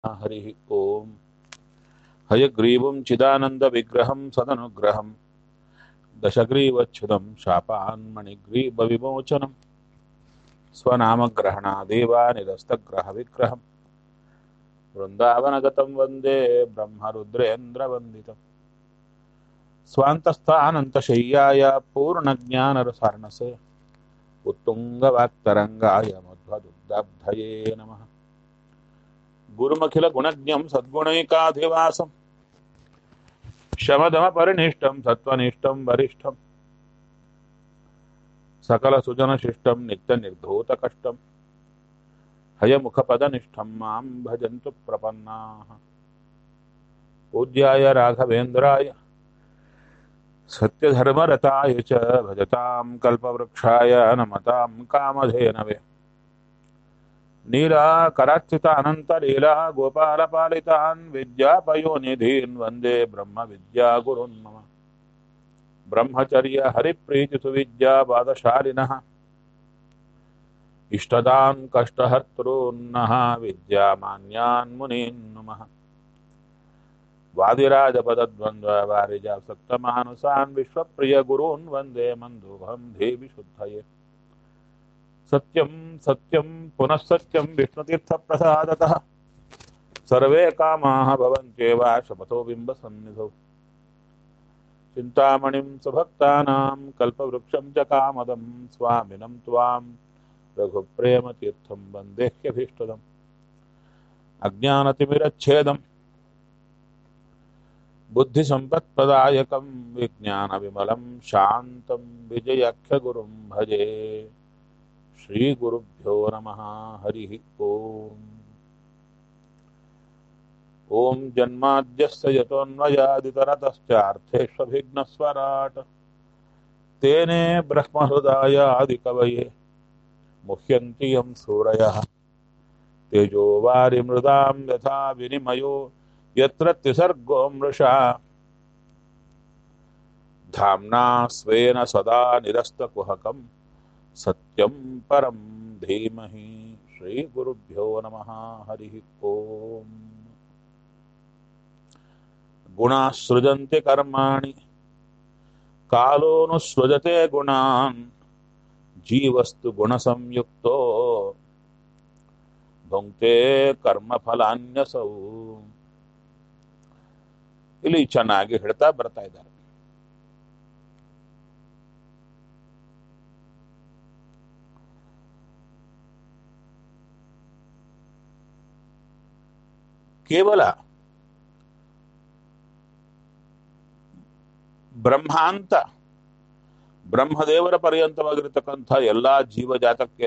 हरिः ॐ हयग्रीवं चिदानन्दविग्रहं सदनुग्रहं दशग्रीवच्छुदं शापान्मणिग्रीवविमोचनं स्वनामग्रहणादेवानिरस्तग्रहविग्रहं वृन्दावनगतं वन्दे ब्रह्मरुद्रेन्द्रवन्दितं स्वान्तस्थानन्तशय्याय पूर्णज्ञानरसार्णसे उत्तुङ्गवाक्तरङ्गाय मध्वदुग्धब्धये नमः गुरुमखिलगुणज्ञं सद्गुणैकाधिवासं शमदमपरिनिष्टं सत्त्वनिष्ठं वरिष्ठं सकलसुजनशिष्टं नित्यनिर्धूतकष्टं हयमुखपदनिष्ठं मां भजन्तु प्रपन्नाः पूज्याय राघवेन्द्राय सत्यधर्मरताय च भजतां कल्पवृक्षाय नमतां कामधेनवे नीलाकरार्चितानन्तलीला गोपालपालितान् विद्यापयोनिधीन् वन्दे ब्रह्मविद्यागुरुन् मम ब्रह्मचर्य हरिप्रीतिसुविद्यापादशालिनः इष्टदान् कष्टहर्तॄन्नः विद्यामान्यान् मुनीन् नुमः वादिराजपदद्वन्द्ववारिजासक्तमानुसान् विश्वप्रियगुरून् वन्दे मन्दोभं देवि शुद्धये सत्यं सत्यं पुनः सत्यं विष्णुतीर्थप्रसादतः सर्वे कामाः भवन्त्येव शपथो बिम्बसन्निधौ चिन्तामणिं सुभक्तानां कल्पवृक्षं च कामदं स्वामिनं त्वां रघुप्रेमतीर्थं वन्देह्यभीष्टदम् अज्ञानतिमिरच्छेदं बुद्धिसम्पत्प्रदायकं विज्ञानविमलं शान्तं विजयाख्यगुरुं भजे श्रीगुरुभ्यो नमः हरिः ओम् ॐ जन्माद्यस्य यतोऽन्वयादितरतश्चार्थेष्वभिघ्नस्वराट् तेने ब्रह्महृदायादिकवये मुह्यन्ति यं सूरयः तेजो वारिमृदां यथा विनिमयो यत्र त्रिसर्गो मृषा धाम्ना स्वेन सदा निरस्तकुहकम् सत्यं परं धीमहि श्रीगुरुभ्यो नमः हरिः ओम् गुणासृजन्ति कर्माणि कालोऽनुसृजते गुणान् जीवस्तु गुणसंयुक्तो ಭುಂಕ್ತೆ ಕರ್ಮಫಲಾನ್ಯಸೌ ಇಲ್ಲಿ ಚೆನ್ನಾಗಿ ಹೇಳ್ತಾ ಬರ್ತಾ ಇದ್ದಾರೆ ಕೇವಲ ಬ್ರಹ್ಮಾಂತ ಬ್ರಹ್ಮದೇವರ ಪರ್ಯಂತವಾಗಿರತಕ್ಕಂಥ ಎಲ್ಲಾ ಜೀವಜಾತಕ್ಕೆ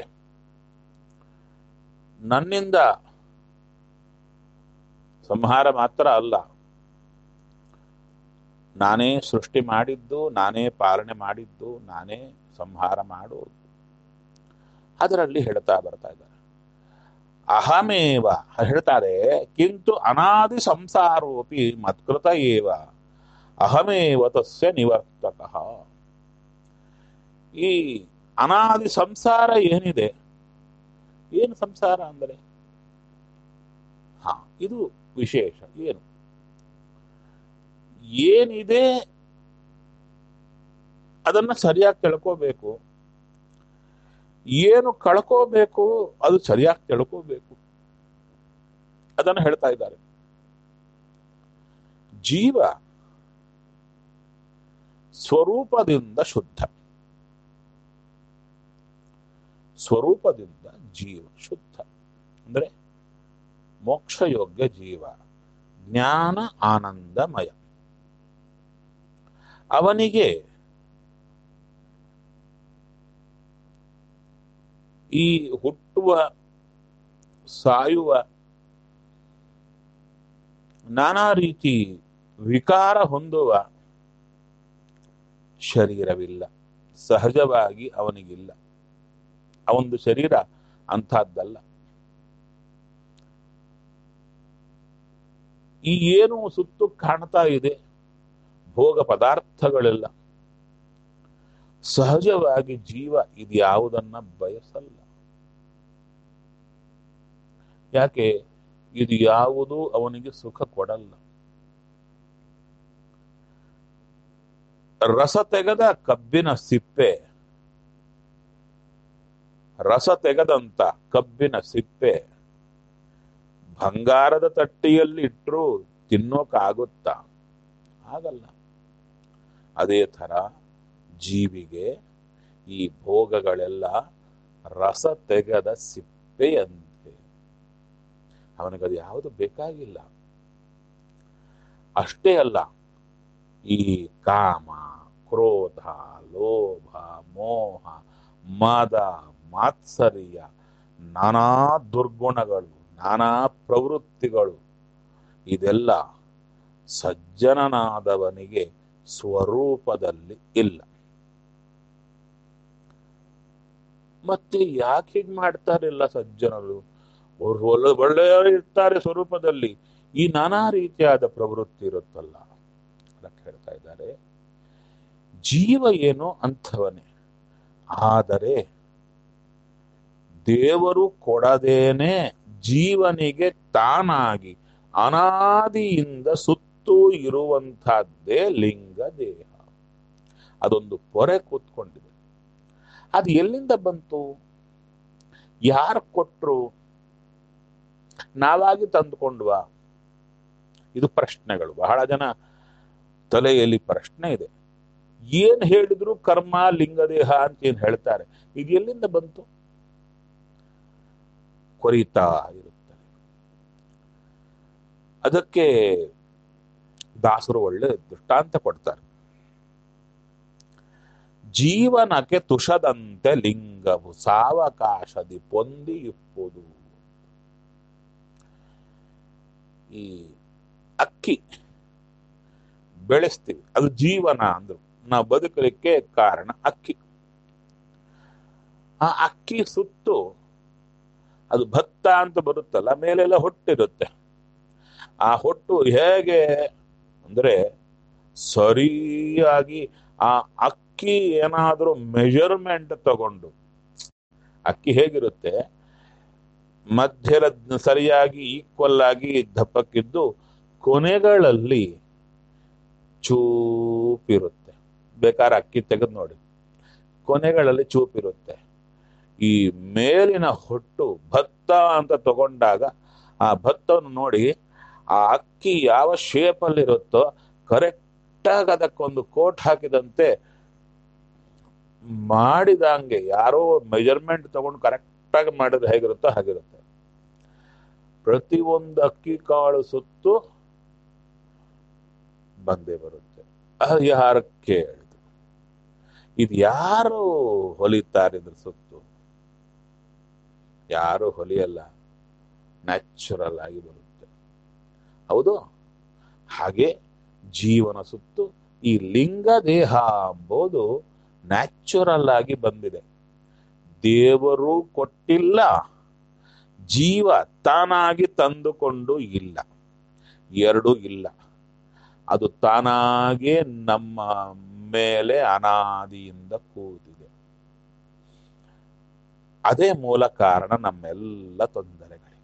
ನನ್ನಿಂದ ಸಂಹಾರ ಮಾತ್ರ ಅಲ್ಲ ನಾನೇ ಸೃಷ್ಟಿ ಮಾಡಿದ್ದು ನಾನೇ ಪಾಲನೆ ಮಾಡಿದ್ದು ನಾನೇ ಸಂಹಾರ ಮಾಡೋದು ಅದರಲ್ಲಿ ಹೇಳ್ತಾ ಬರ್ತಾ ಇದ್ದಾರೆ ಅಹಮೇವ ಹೇಳ್ತಾರೆ ಕಿಂತು ಅನಾದಿ ಸಂಸಾರೋಪಿ ಮತ್ಕೃತ ಏವ ಅಹಮೇವ ತಸ್ಯ ನಿವರ್ತಕ ಈ ಅನಾದಿ ಸಂಸಾರ ಏನಿದೆ ಏನು ಸಂಸಾರ ಅಂದರೆ ಹಾ ಇದು ವಿಶೇಷ ಏನು ಏನಿದೆ ಅದನ್ನ ಸರಿಯಾಗಿ ತಿಳ್ಕೋಬೇಕು ಏನು ಕಳ್ಕೋಬೇಕು ಅದು ಸರಿಯಾಗಿ ತಿಳ್ಕೋಬೇಕು ಅದನ್ನು ಹೇಳ್ತಾ ಇದ್ದಾರೆ ಜೀವ ಸ್ವರೂಪದಿಂದ ಶುದ್ಧ ಸ್ವರೂಪದಿಂದ ಜೀವ ಶುದ್ಧ ಅಂದ್ರೆ ಮೋಕ್ಷಯೋಗ್ಯ ಜೀವ ಜ್ಞಾನ ಆನಂದಮಯ ಅವನಿಗೆ ಈ ಹುಟ್ಟುವ ಸಾಯುವ ನಾನಾ ರೀತಿ ವಿಕಾರ ಹೊಂದುವ ಶರೀರವಿಲ್ಲ ಸಹಜವಾಗಿ ಅವನಿಗಿಲ್ಲ ಅವನದು ಶರೀರ ಅಂಥದ್ದಲ್ಲ ಈ ಏನು ಸುತ್ತು ಕಾಣ್ತಾ ಇದೆ ಭೋಗ ಪದಾರ್ಥಗಳೆಲ್ಲ ಸಹಜವಾಗಿ ಜೀವ ಇದ್ಯಾವುದನ್ನ ಬಯಸಲ್ಲ ಯಾಕೆ ಇದು ಯಾವುದು ಅವನಿಗೆ ಸುಖ ಕೊಡಲ್ಲ ರಸ ತೆಗೆದ ಕಬ್ಬಿನ ಸಿಪ್ಪೆ ರಸ ತೆಗೆದಂತ ಕಬ್ಬಿನ ಸಿಪ್ಪೆ ಬಂಗಾರದ ತಟ್ಟಿಯಲ್ಲಿ ಇಟ್ಟರು ತಿನ್ನೋಕಾಗುತ್ತಾ ಆಗಲ್ಲ ಅದೇ ಥರ ಜೀವಿಗೆ ಈ ಭೋಗಗಳೆಲ್ಲ ರಸ ತೆಗೆದ ಸಿಪ್ಪೆಯಂತೆ ಅವನಿಗದು ಯಾವುದು ಬೇಕಾಗಿಲ್ಲ ಅಷ್ಟೇ ಅಲ್ಲ ಈ ಕಾಮ ಕ್ರೋಧ ಲೋಭ ಮೋಹ ಮದ ಮಾತ್ಸರ್ಯ ನಾನಾ ದುರ್ಗುಣಗಳು ನಾನಾ ಪ್ರವೃತ್ತಿಗಳು ಇದೆಲ್ಲ ಸಜ್ಜನನಾದವನಿಗೆ ಸ್ವರೂಪದಲ್ಲಿ ಇಲ್ಲ ಮತ್ತೆ ಯಾಕೆ ಹೀಗ್ ಮಾಡ್ತಾರಿಲ್ಲ ಸಜ್ಜನರು ಅವ್ರು ಒಳ್ಳೆ ಒಳ್ಳೆಯವರು ಇರ್ತಾರೆ ಸ್ವರೂಪದಲ್ಲಿ ಈ ನಾನಾ ರೀತಿಯಾದ ಪ್ರವೃತ್ತಿ ಇರುತ್ತಲ್ಲ ಅದಕ್ಕೆ ಹೇಳ್ತಾ ಇದ್ದಾರೆ ಜೀವ ಏನೋ ಅಂಥವನೇ ಆದರೆ ದೇವರು ಕೊಡದೇನೆ ಜೀವನಿಗೆ ತಾನಾಗಿ ಅನಾದಿಯಿಂದ ಸುತ್ತೂ ಇರುವಂತಹದ್ದೇ ಲಿಂಗ ದೇಹ ಅದೊಂದು ಪೊರೆ ಕೂತ್ಕೊಂಡಿದೆ ಅದು ಎಲ್ಲಿಂದ ಬಂತು ಯಾರು ಕೊಟ್ರು ನಾವಾಗಿ ತಂದುಕೊಂಡ್ವಾ ಇದು ಪ್ರಶ್ನೆಗಳು ಬಹಳ ಜನ ತಲೆಯಲ್ಲಿ ಪ್ರಶ್ನೆ ಇದೆ ಏನ್ ಹೇಳಿದ್ರು ಕರ್ಮ ಲಿಂಗದೇಹ ಅಂತ ಏನ್ ಹೇಳ್ತಾರೆ ಇದು ಎಲ್ಲಿಂದ ಬಂತು ಕೊರಿತಾ ಇರುತ್ತದೆ ಅದಕ್ಕೆ ದಾಸರು ಒಳ್ಳೆ ದೃಷ್ಟಾಂತ ಕೊಡ್ತಾರೆ ಜೀವನಕ್ಕೆ ತುಷದಂತೆ ಲಿಂಗವು ಸಾವಕಾಶದಿ ಪೊಂದಿ ಇಪ್ಪುದು ಈ ಅಕ್ಕಿ ಬೆಳೆಸ್ತೀವಿ ಅದು ಜೀವನ ಅಂದ್ರು ನಾವು ಬದುಕಲಿಕ್ಕೆ ಕಾರಣ ಅಕ್ಕಿ ಆ ಅಕ್ಕಿ ಸುತ್ತು ಅದು ಭತ್ತ ಅಂತ ಬರುತ್ತಲ್ಲ ಮೇಲೆಲ್ಲ ಹೊಟ್ಟಿರುತ್ತೆ ಆ ಹೊಟ್ಟು ಹೇಗೆ ಅಂದ್ರೆ ಸರಿಯಾಗಿ ಆ ಅಕ್ಕಿ ಏನಾದ್ರೂ ಮೆಜರ್ಮೆಂಟ್ ತಗೊಂಡು ಅಕ್ಕಿ ಹೇಗಿರುತ್ತೆ ಮಧ್ಯದ ಸರಿಯಾಗಿ ಈಕ್ವಲ್ ಆಗಿ ದಪ್ಪಕ್ಕಿದ್ದು ಕೊನೆಗಳಲ್ಲಿ ಚೂಪಿರುತ್ತೆ ಬೇಕಾದ್ರೆ ಅಕ್ಕಿ ತೆಗೆದು ನೋಡಿ ಕೊನೆಗಳಲ್ಲಿ ಚೂಪಿರುತ್ತೆ ಈ ಮೇಲಿನ ಹೊಟ್ಟು ಭತ್ತ ಅಂತ ತಗೊಂಡಾಗ ಆ ಭತ್ತವನ್ನು ನೋಡಿ ಆ ಅಕ್ಕಿ ಯಾವ ಶೇಪಲ್ಲಿ ಇರುತ್ತೋ ಕರೆಕ್ಟಾಗಿ ಅದಕ್ಕೊಂದು ಕೋಟ್ ಹಾಕಿದಂತೆ ಮಾಡಿದಂಗೆ ಯಾರೋ ಮೆಜರ್ಮೆಂಟ್ ತಗೊಂಡು ಕರೆಕ್ಟಾಗಿ ಮಾಡಿದ್ರೆ ಹೇಗಿರುತ್ತೋ ಹಾಗಿರುತ್ತೆ ಪ್ರತಿ ಒಂದು ಅಕ್ಕಿ ಕಾಳು ಸುತ್ತು ಬಂದೇ ಬರುತ್ತೆ ಅದು ಯಾರು ಕೇಳಿದ್ರು ಇದು ಯಾರು ಹೊಲಿತಾರೆ ಇದ್ರ ಸುತ್ತು ಯಾರು ಹೊಲಿಯಲ್ಲ ನ್ಯಾಚುರಲ್ ಆಗಿ ಬರುತ್ತೆ ಹೌದು ಹಾಗೆ ಜೀವನ ಸುತ್ತು ಈ ಲಿಂಗ ದೇಹ ಎಂಬುದು ನ್ಯಾಚುರಲ್ ಆಗಿ ಬಂದಿದೆ ದೇವರು ಕೊಟ್ಟಿಲ್ಲ ಜೀವ ತಾನಾಗಿ ತಂದುಕೊಂಡು ಇಲ್ಲ ಎರಡೂ ಇಲ್ಲ ಅದು ತಾನಾಗೇ ನಮ್ಮ ಮೇಲೆ ಅನಾದಿಯಿಂದ ಕೂದಿದೆ ಅದೇ ಮೂಲ ಕಾರಣ ನಮ್ಮೆಲ್ಲ ತೊಂದರೆಗಳಿಗೆ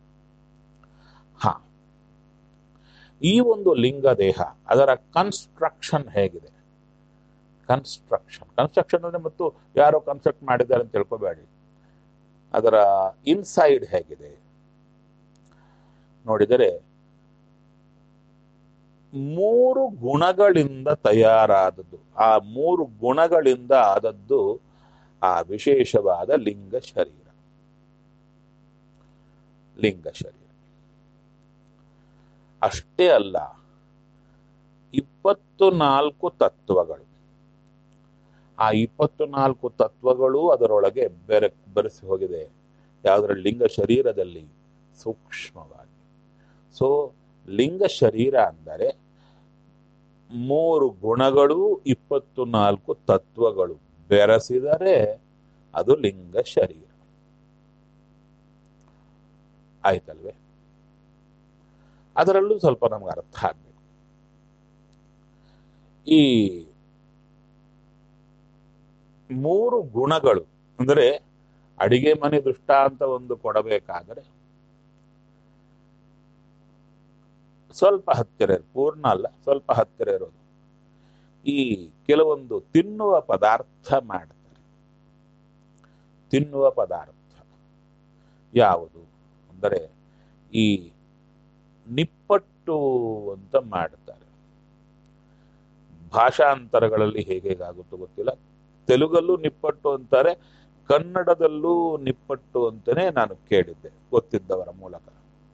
ಹ ಈ ಒಂದು ಲಿಂಗ ದೇಹ ಅದರ ಕನ್ಸ್ಟ್ರಕ್ಷನ್ ಹೇಗಿದೆ ಕನ್ಸ್ಟ್ರಕ್ಷನ್ ಕನ್ಸ್ಟ್ರಕ್ಷನ್ ಅಂದ್ರೆ ಮತ್ತು ಯಾರೋ ಕನ್ಸ್ಟ್ರಕ್ಟ್ ಮಾಡಿದ್ದಾರೆ ಅಂತ ತಿಳ್ಕೊಬೇಡಿ ಅದರ ಇನ್ಸೈಡ್ ಹೇಗಿದೆ ನೋಡಿದರೆ ಮೂರು ಗುಣಗಳಿಂದ ತಯಾರಾದದ್ದು ಆ ಮೂರು ಗುಣಗಳಿಂದ ಆದದ್ದು ಆ ವಿಶೇಷವಾದ ಲಿಂಗ ಶರೀರ ಲಿಂಗ ಶರೀರ ಅಷ್ಟೇ ಅಲ್ಲ ಇಪ್ಪತ್ತು ನಾಲ್ಕು ತತ್ವಗಳು ಆ ಇಪ್ಪತ್ತು ನಾಲ್ಕು ತತ್ವಗಳು ಅದರೊಳಗೆ ಬೆರೆ ಬೆರೆಸಿ ಹೋಗಿದೆ ಯಾವುದರ ಲಿಂಗ ಶರೀರದಲ್ಲಿ ಸೂಕ್ಷ್ಮವಾಗಿ ಸೊ ಲಿಂಗ ಶರೀರ ಅಂದರೆ ಮೂರು ಗುಣಗಳು ಇಪ್ಪತ್ತು ನಾಲ್ಕು ತತ್ವಗಳು ಬೆರೆಸಿದರೆ ಅದು ಲಿಂಗ ಶರೀರ ಆಯ್ತಲ್ವೇ ಅದರಲ್ಲೂ ಸ್ವಲ್ಪ ನಮ್ಗೆ ಅರ್ಥ ಆಗ್ಬೇಕು ಈ ಮೂರು ಗುಣಗಳು ಅಂದ್ರೆ ಅಡಿಗೆ ಮನೆ ದೃಷ್ಟಾಂತ ಒಂದು ಕೊಡಬೇಕಾದರೆ ಸ್ವಲ್ಪ ಹತ್ತಿರ ಇರೋದು ಪೂರ್ಣ ಅಲ್ಲ ಸ್ವಲ್ಪ ಹತ್ತಿರ ಇರೋದು ಈ ಕೆಲವೊಂದು ತಿನ್ನುವ ಪದಾರ್ಥ ಮಾಡ್ತಾರೆ ತಿನ್ನುವ ಪದಾರ್ಥ ಯಾವುದು ಅಂದರೆ ಈ ನಿಪ್ಪಟ್ಟು ಅಂತ ಮಾಡ್ತಾರೆ ಭಾಷಾಂತರಗಳಲ್ಲಿ ಹೇಗೆ ಹೇಗಾಗುತ್ತೋ ಗೊತ್ತಿಲ್ಲ ತೆಲುಗಲ್ಲೂ ನಿಪ್ಪಟ್ಟು ಅಂತಾರೆ ಕನ್ನಡದಲ್ಲೂ ನಿಪ್ಪಟ್ಟು ಅಂತಾನೆ ನಾನು ಕೇಳಿದ್ದೆ ಗೊತ್ತಿದ್ದವರ ಮೂಲಕ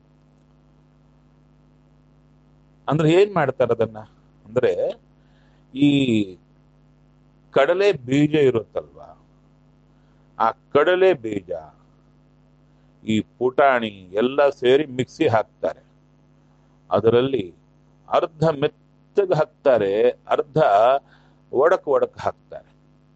ಅಂದ್ರೆ ಏನ್ ಮಾಡ್ತಾರೆ ಅದನ್ನ ಅಂದ್ರೆ ಈ ಕಡಲೆ ಬೀಜ ಇರುತ್ತಲ್ವಾ ಆ ಕಡಲೆ ಬೀಜ ಈ ಪುಟಾಣಿ ಎಲ್ಲ ಸೇರಿ ಮಿಕ್ಸಿ ಹಾಕ್ತಾರೆ ಅದರಲ್ಲಿ ಅರ್ಧ ಮೆತ್ತಗೆ ಹಾಕ್ತಾರೆ ಅರ್ಧ ಒಡಕ್ ಒಡಕ್ ಹಾಕ್ತಾರೆ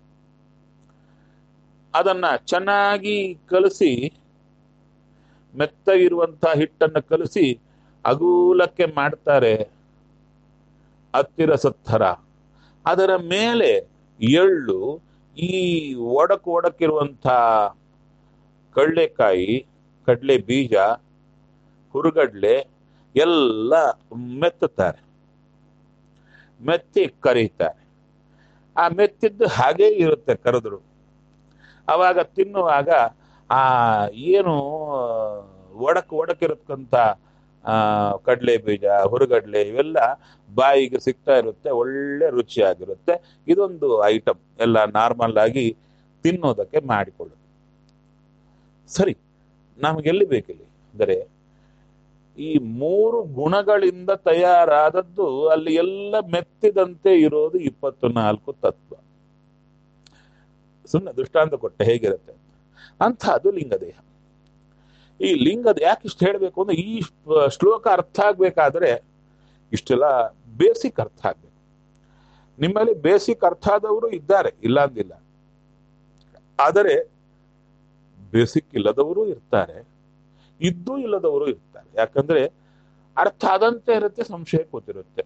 ಅದನ್ನ ಚೆನ್ನಾಗಿ ಕಲಸಿ ಮೆತ್ತಗಿರುವಂತಹ ಹಿಟ್ಟನ್ನು ಕಲಸಿ ಅಗೂಲಕ್ಕೆ ಮಾಡ್ತಾರೆ ಹತ್ತಿರ ಸತ್ತರ ಅದರ ಮೇಲೆ ಎಳ್ಳು ಈ ಒಡಕ್ ಒಡಕಿರುವಂಥ ಕಡಲೆಕಾಯಿ ಕಡಲೆ ಬೀಜ ಹುರುಗಡ್ಲೆ ಎಲ್ಲ ಮೆತ್ತುತ್ತಾರೆ ಮೆತ್ತಿ ಕರೀತಾರೆ ಆ ಮೆತ್ತಿದ್ದು ಹಾಗೇ ಇರುತ್ತೆ ಕರೆದ್ರು ಅವಾಗ ತಿನ್ನುವಾಗ ಆ ಏನು ಒಡಕ್ ಒಡಕಿರತಕ್ಕಂಥ ಆ ಕಡಲೆ ಬೀಜ ಹುರುಗಡ್ಲೆ ಇವೆಲ್ಲ ಬಾಯಿಗೆ ಸಿಗ್ತಾ ಇರುತ್ತೆ ಒಳ್ಳೆ ರುಚಿಯಾಗಿರುತ್ತೆ ಇದೊಂದು ಐಟಮ್ ಎಲ್ಲ ನಾರ್ಮಲ್ ಆಗಿ ತಿನ್ನೋದಕ್ಕೆ ಮಾಡಿಕೊಳ್ಳೋದು ಸರಿ ನಮಗೆಲ್ಲಿ ಬೇಕಿಲ್ಲಿ ಅಂದರೆ ಈ ಮೂರು ಗುಣಗಳಿಂದ ತಯಾರಾದದ್ದು ಅಲ್ಲಿ ಎಲ್ಲ ಮೆತ್ತಿದಂತೆ ಇರೋದು ಇಪ್ಪತ್ತು ನಾಲ್ಕು ತತ್ವ ಸುಮ್ಮನೆ ದೃಷ್ಟಾಂತ ಕೊಟ್ಟೆ ಹೇಗಿರುತ್ತೆ ಅಂತ ಅದು ಲಿಂಗದೇಹ ಈ ಲಿಂಗದ ಯಾಕೆ ಇಷ್ಟು ಹೇಳಬೇಕು ಅಂದ್ರೆ ಈ ಶ್ಲೋಕ ಅರ್ಥ ಆಗ್ಬೇಕಾದ್ರೆ ಇಷ್ಟೆಲ್ಲ ಬೇಸಿಕ್ ಅರ್ಥ ಆಗ್ಬೇಕು ನಿಮ್ಮಲ್ಲಿ ಬೇಸಿಕ್ ಅರ್ಥ ಆದವರು ಇದ್ದಾರೆ ಇಲ್ಲ ಅಂದಿಲ್ಲ ಆದರೆ ಬೇಸಿಕ್ ಇಲ್ಲದವರು ಇರ್ತಾರೆ ಇದ್ದು ಇಲ್ಲದವರು ಇರ್ತಾರೆ ಯಾಕಂದ್ರೆ ಅರ್ಥ ಆದಂತೆ ಇರುತ್ತೆ ಸಂಶಯ ಕೂತಿರುತ್ತೆ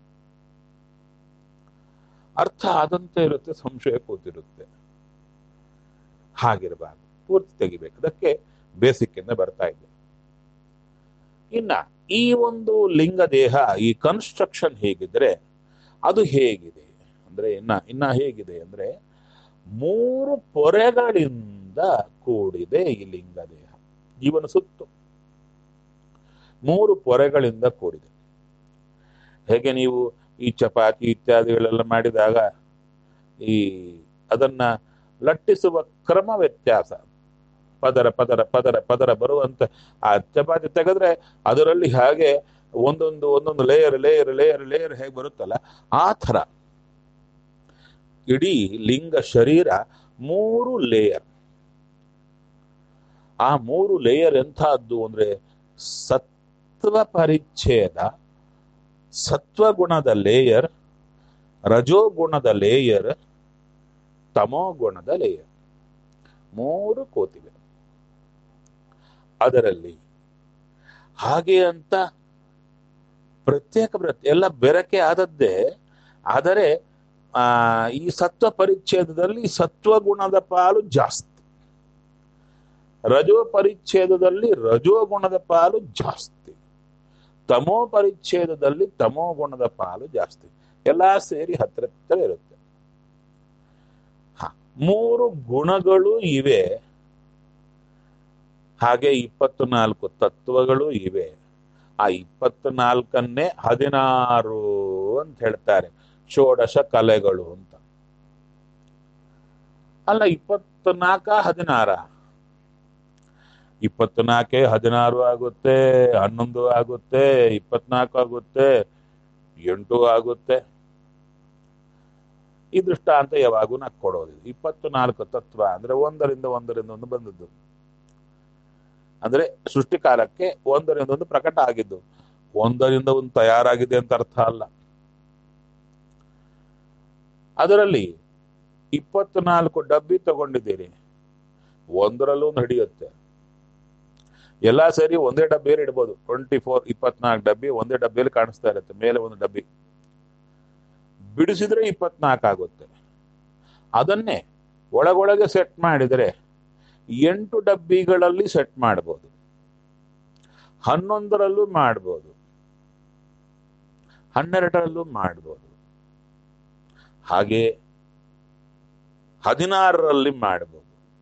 ಅರ್ಥ ಆದಂತೆ ಇರುತ್ತೆ ಸಂಶಯ ಕೂತಿರುತ್ತೆ ಹಾಗಿರಬಾರ್ದು ಪೂರ್ತಿ ತೆಗಿಬೇಕು ಅದಕ್ಕೆ ಬೇಸಿಕ್ ಇಂದ ಬರ್ತಾ ಇದೆ ಇನ್ನ ಈ ಒಂದು ಲಿಂಗ ದೇಹ ಈ ಕನ್ಸ್ಟ್ರಕ್ಷನ್ ಹೇಗಿದ್ರೆ ಅದು ಹೇಗಿದೆ ಅಂದ್ರೆ ಇನ್ನ ಇನ್ನ ಹೇಗಿದೆ ಅಂದ್ರೆ ಮೂರು ಪೊರೆಗಳಿಂದ ಕೂಡಿದೆ ಈ ಲಿಂಗ ದೇಹ ಜೀವನ ಸುತ್ತು ಮೂರು ಪೊರೆಗಳಿಂದ ಕೂಡಿದೆ ಹೇಗೆ ನೀವು ಈ ಚಪಾತಿ ಇತ್ಯಾದಿಗಳೆಲ್ಲ ಮಾಡಿದಾಗ ಈ ಅದನ್ನ ಲಟ್ಟಿಸುವ ಕ್ರಮ ವ್ಯತ್ಯಾಸ ಪದರ ಪದರ ಪದರ ಪದರ ಬರುವಂತ ಆ ಚಪಾತಿ ತೆಗೆದ್ರೆ ಅದರಲ್ಲಿ ಹಾಗೆ ಒಂದೊಂದು ಒಂದೊಂದು ಲೇಯರ್ ಲೇಯರ್ ಲೇಯರ್ ಲೇಯರ್ ಹೇಗೆ ಬರುತ್ತಲ್ಲ ಆ ಥರ ಇಡೀ ಲಿಂಗ ಶರೀರ ಮೂರು ಲೇಯರ್ ಆ ಮೂರು ಲೇಯರ್ ಎಂಥದ್ದು ಅಂದ್ರೆ ಸತ್ವ ಪರಿಚ್ಛೇದ ಸತ್ವಗುಣದ ಲೇಯರ್ ರಜೋಗುಣದ ಲೇಯರ್ ತಮೋಗುಣದ ಲೇಯರ್ ಮೂರು ಕೋತಿವೆ ಅದರಲ್ಲಿ ಹಾಗೆ ಅಂತ ಪ್ರತ್ಯೇಕ ಪ್ರತ್ಯೇಕ ಎಲ್ಲ ಬೆರಕೆ ಆದದ್ದೇ ಆದರೆ ಆ ಈ ಸತ್ವ ಪರಿಚ್ಛೇದದಲ್ಲಿ ಸತ್ವಗುಣದ ಪಾಲು ಜಾಸ್ತಿ ರಜೋ ಪರಿಚ್ಛೇದದಲ್ಲಿ ರಜೋ ಗುಣದ ಪಾಲು ಜಾಸ್ತಿ ತಮೋ ಪರಿಚ್ಛೇದದಲ್ಲಿ ತಮೋ ಗುಣದ ಪಾಲು ಜಾಸ್ತಿ ಎಲ್ಲಾ ಸೇರಿ ಹತ್ರ ಹತ್ರ ಇರುತ್ತೆ ಹ ಮೂರು ಗುಣಗಳು ಇವೆ ಹಾಗೆ ಇಪ್ಪತ್ತು ನಾಲ್ಕು ತತ್ವಗಳು ಇವೆ ಆ ಇಪ್ಪತ್ತು ನಾಲ್ಕನ್ನೇ ಹದಿನಾರು ಅಂತ ಹೇಳ್ತಾರೆ ಷೋಡಶ ಕಲೆಗಳು ಅಂತ ಅಲ್ಲ ಇಪ್ಪತ್ತು ನಾಲ್ಕ ಹದಿನಾರ ಇಪ್ಪತ್ತು ನಾಲ್ಕೆ ಹದಿನಾರು ಆಗುತ್ತೆ ಹನ್ನೊಂದು ಆಗುತ್ತೆ ಇಪ್ಪತ್ನಾಲ್ಕು ಆಗುತ್ತೆ ಎಂಟು ಆಗುತ್ತೆ ಈ ದೃಷ್ಟಾಂತ ಯಾವಾಗೂ ನಾ ಕೊಡೋದಿಲ್ಲ ಇಪ್ಪತ್ತು ನಾಲ್ಕು ತತ್ವ ಅಂದ್ರೆ ಒಂದರಿಂದ ಒಂದರಿಂದ ಒಂದು ಬಂದದ್ದು ಅಂದ್ರೆ ಸೃಷ್ಟಿಕಾಲಕ್ಕೆ ಒಂದರಿಂದ ಒಂದು ಪ್ರಕಟ ಆಗಿದ್ದು ಒಂದರಿಂದ ಒಂದು ತಯಾರಾಗಿದೆ ಅಂತ ಅರ್ಥ ಅಲ್ಲ ಅದರಲ್ಲಿ ಇಪ್ಪತ್ನಾಲ್ಕು ಡಬ್ಬಿ ತಗೊಂಡಿದ್ದೀರಿ ಒಂದರಲ್ಲೂ ನಡೆಯುತ್ತೆ ಎಲ್ಲ ಸೇರಿ ಒಂದೇ ಡಬ್ಬಿಯಲ್ಲಿ ಇಡ್ಬೋದು ಟ್ವೆಂಟಿ ಫೋರ್ ಇಪ್ಪತ್ನಾಲ್ಕು ಡಬ್ಬಿ ಒಂದೇ ಡಬ್ಬಿಯಲ್ಲಿ ಕಾಣಿಸ್ತಾ ಇರುತ್ತೆ ಮೇಲೆ ಒಂದು ಡಬ್ಬಿ ಬಿಡಿಸಿದ್ರೆ ಇಪ್ಪತ್ನಾಲ್ಕು ಆಗುತ್ತೆ ಅದನ್ನೇ ಒಳಗೊಳಗೆ ಸೆಟ್ ಮಾಡಿದರೆ ಎಂಟು ಡಬ್ಬಿಗಳಲ್ಲಿ ಸೆಟ್ ಮಾಡ್ಬೋದು ಹನ್ನೊಂದರಲ್ಲೂ ಮಾಡ್ಬೋದು ಹನ್ನೆರಡರಲ್ಲೂ ಮಾಡ್ಬೋದು ಹಾಗೆ ಹದಿನಾರರಲ್ಲಿ ಮಾಡ್ಬೋದು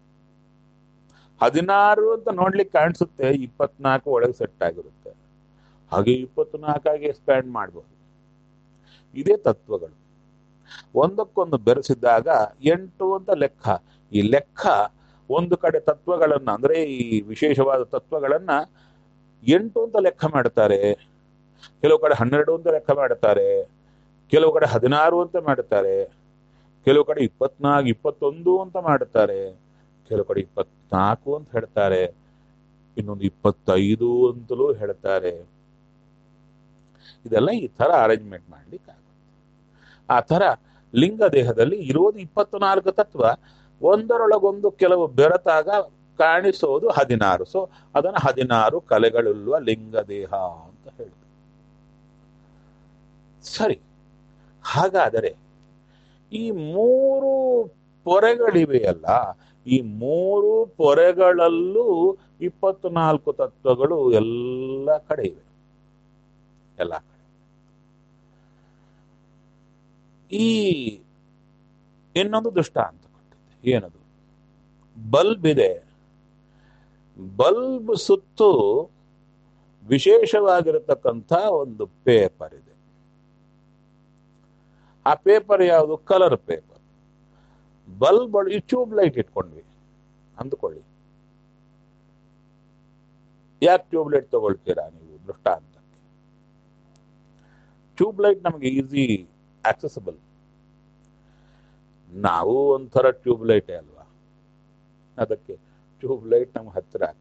ಹದಿನಾರು ಅಂತ ನೋಡ್ಲಿಕ್ಕೆ ಕಾಣಿಸುತ್ತೆ ಇಪ್ಪತ್ನಾಲ್ಕು ಒಳಗೆ ಸೆಟ್ ಆಗಿರುತ್ತೆ ಹಾಗೆ ಇಪ್ಪತ್ನಾಲ್ಕಾಗಿ ಎಕ್ಸ್ಪ್ಯಾಂಡ್ ಮಾಡ್ಬೋದು ಇದೇ ತತ್ವಗಳು ಒಂದಕ್ಕೊಂದು ಬೆರೆಸಿದಾಗ ಎಂಟು ಅಂತ ಲೆಕ್ಕ ಈ ಲೆಕ್ಕ ಒಂದು ಕಡೆ ತತ್ವಗಳನ್ನ ಅಂದ್ರೆ ಈ ವಿಶೇಷವಾದ ತತ್ವಗಳನ್ನ ಎಂಟು ಅಂತ ಲೆಕ್ಕ ಮಾಡ್ತಾರೆ ಕೆಲವು ಕಡೆ ಹನ್ನೆರಡು ಅಂತ ಲೆಕ್ಕ ಮಾಡ್ತಾರೆ ಕೆಲವು ಕಡೆ ಹದಿನಾರು ಅಂತ ಮಾಡ್ತಾರೆ ಕೆಲವು ಕಡೆ ಇಪ್ಪತ್ನಾಲ್ಕು ಇಪ್ಪತ್ತೊಂದು ಅಂತ ಮಾಡ್ತಾರೆ ಕೆಲವು ಕಡೆ ಇಪ್ಪತ್ನಾಲ್ಕು ಅಂತ ಹೇಳ್ತಾರೆ ಇನ್ನೊಂದು ಇಪ್ಪತ್ತೈದು ಅಂತಲೂ ಹೇಳ್ತಾರೆ ಇದೆಲ್ಲ ಈ ತರ ಅರೇಂಜ್ಮೆಂಟ್ ಮಾಡ್ಲಿಕ್ಕೆ ಆಗುತ್ತೆ ಆ ತರ ಲಿಂಗ ದೇಹದಲ್ಲಿ ಇರೋದು ಇಪ್ಪತ್ನಾಲ್ಕು ತತ್ವ ಒಂದರೊಳಗೊಂದು ಕೆಲವು ಬೆರೆತಾಗ ಕಾಣಿಸೋದು ಹದಿನಾರು ಸೊ ಅದನ್ನ ಹದಿನಾರು ಕಲೆಗಳುಳ್ಳುವ ಲಿಂಗ ದೇಹ ಅಂತ ಹೇಳ್ತಾರೆ ಸರಿ ಹಾಗಾದರೆ ಈ ಮೂರು ಪೊರೆಗಳಿವೆಯಲ್ಲ ಈ ಮೂರು ಪೊರೆಗಳಲ್ಲೂ ಇಪ್ಪತ್ನಾಲ್ಕು ತತ್ವಗಳು ಎಲ್ಲ ಕಡೆ ಇವೆ ಎಲ್ಲ ಕಡೆ ಈ ಇನ್ನೊಂದು ದೃಷ್ಟಾಂತ ಕೊಟ್ಟಿದ್ದೆ ಏನದು ಬಲ್ಬ್ ಇದೆ ಬಲ್ಬ್ ಸುತ್ತು ವಿಶೇಷವಾಗಿರತಕ್ಕಂಥ ಒಂದು ಪೇಪರ್ ಇದೆ ಆ ಪೇಪರ್ ಯಾವುದು ಕಲರ್ ಪೇಪರ್ ಬಲ್ಬ್ ಈ ಟ್ಯೂಬ್ ಲೈಟ್ ಇಟ್ಕೊಂಡ್ವಿ ಅಂದ್ಕೊಳ್ಳಿ ಯಾಕೆ ಟ್ಯೂಬ್ ಲೈಟ್ ತಗೊಳ್ತೀರಾ ನೀವು ದೃಷ್ಟಾಂತಕ್ಕೆ ಟ್ಯೂಬ್ ಲೈಟ್ ನಮಗೆ ಈಸಿ ಆಕ್ಸೆಸಿಬಲ್ ನಾವು ಒಂಥರ ಟ್ಯೂಬ್ ಲೈಟೇ ಅಲ್ವಾ ಅದಕ್ಕೆ ಟ್ಯೂಬ್ ಲೈಟ್ ನಮ್ಗೆ ಹತ್ತಿರ ಆಗ್ತದೆ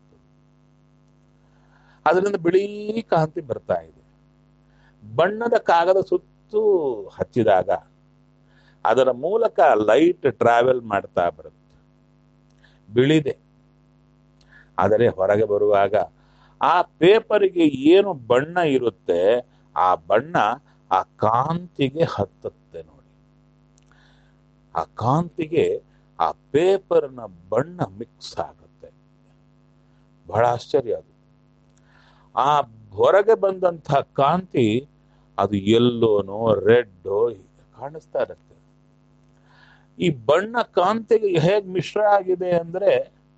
ಅದರಿಂದ ಬಿಳಿ ಕಾಂತಿ ಬರ್ತಾ ಇದೆ ಬಣ್ಣದ ಕಾಗದ ಸುತ್ತು ಹಚ್ಚಿದಾಗ ಅದರ ಮೂಲಕ ಲೈಟ್ ಟ್ರಾವೆಲ್ ಮಾಡ್ತಾ ಬರುತ್ತೆ ಬಿಳಿದೆ ಆದರೆ ಹೊರಗೆ ಬರುವಾಗ ಆ ಪೇಪರಿಗೆ ಏನು ಬಣ್ಣ ಇರುತ್ತೆ ಆ ಬಣ್ಣ ಆ ಕಾಂತಿಗೆ ಹತ್ತುತ್ತೆ ನೋಡಿ ಆ ಕಾಂತಿಗೆ ಆ ಪೇಪರ್ನ ಬಣ್ಣ ಮಿಕ್ಸ್ ಆಗುತ್ತೆ ಬಹಳ ಆಶ್ಚರ್ಯ ಅದು ಆ ಹೊರಗೆ ಬಂದಂತಹ ಕಾಂತಿ ಅದು ಎಲ್ಲೋನೋ ರೆಡ್ಡೋ ಕಾಣಿಸ್ತಾ ಇರುತ್ತೆ ಈ ಬಣ್ಣ ಕಾಂತಿಗೆ ಹೇಗೆ ಮಿಶ್ರ ಆಗಿದೆ ಅಂದ್ರೆ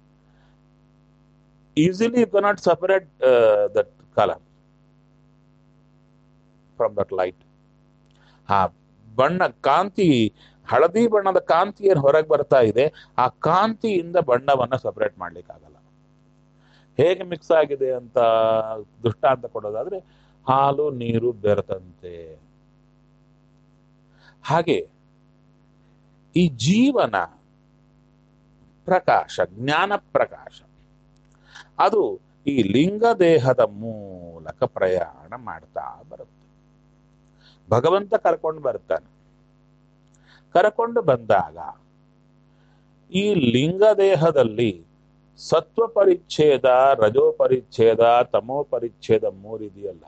easily you cannot separate that colour from that light ಆ ಬಣ್ಣ ಕಾಂತಿ ಹಳದಿ ಬಣ್ಣದ ಕಾಂತಿ ಏನು ಹೊರಗೆ ಬರ್ತಾ ಇದೆ ಆ ಕಾಂತಿಯಿಂದ ಬಣ್ಣವನ್ನ ಸಪರೇಟ್ ಮಾಡ್ಲಿಕ್ಕಾಗಲ್ಲ ಹೇಗೆ ಮಿಕ್ಸ್ ಆಗಿದೆ ಅಂತ ದೃಷ್ಟಾಂತ ಕೊಡೋದಾದ್ರೆ ಹಾಲು ನೀರು ಬೆರೆತಂತೆ ಹಾಗೆ ಈ ಜೀವನ ಪ್ರಕಾಶ ಜ್ಞಾನ ಪ್ರಕಾಶ ಅದು ಈ ಲಿಂಗ ದೇಹದ ಮೂಲಕ ಪ್ರಯಾಣ ಮಾಡ್ತಾ ಬರುತ್ತೆ ಭಗವಂತ ಕರ್ಕೊಂಡು ಬರ್ತಾನೆ ಕರ್ಕೊಂಡು ಬಂದಾಗ ಈ ಲಿಂಗ ದೇಹದಲ್ಲಿ ಸತ್ವ ಪರಿಚ್ಛೇದ ರಜೋ ಪರಿಚ್ಛೇದ ತಮೋ ಪರಿಚ್ಛೇದ ಮೂರಿದೆಯಲ್ಲ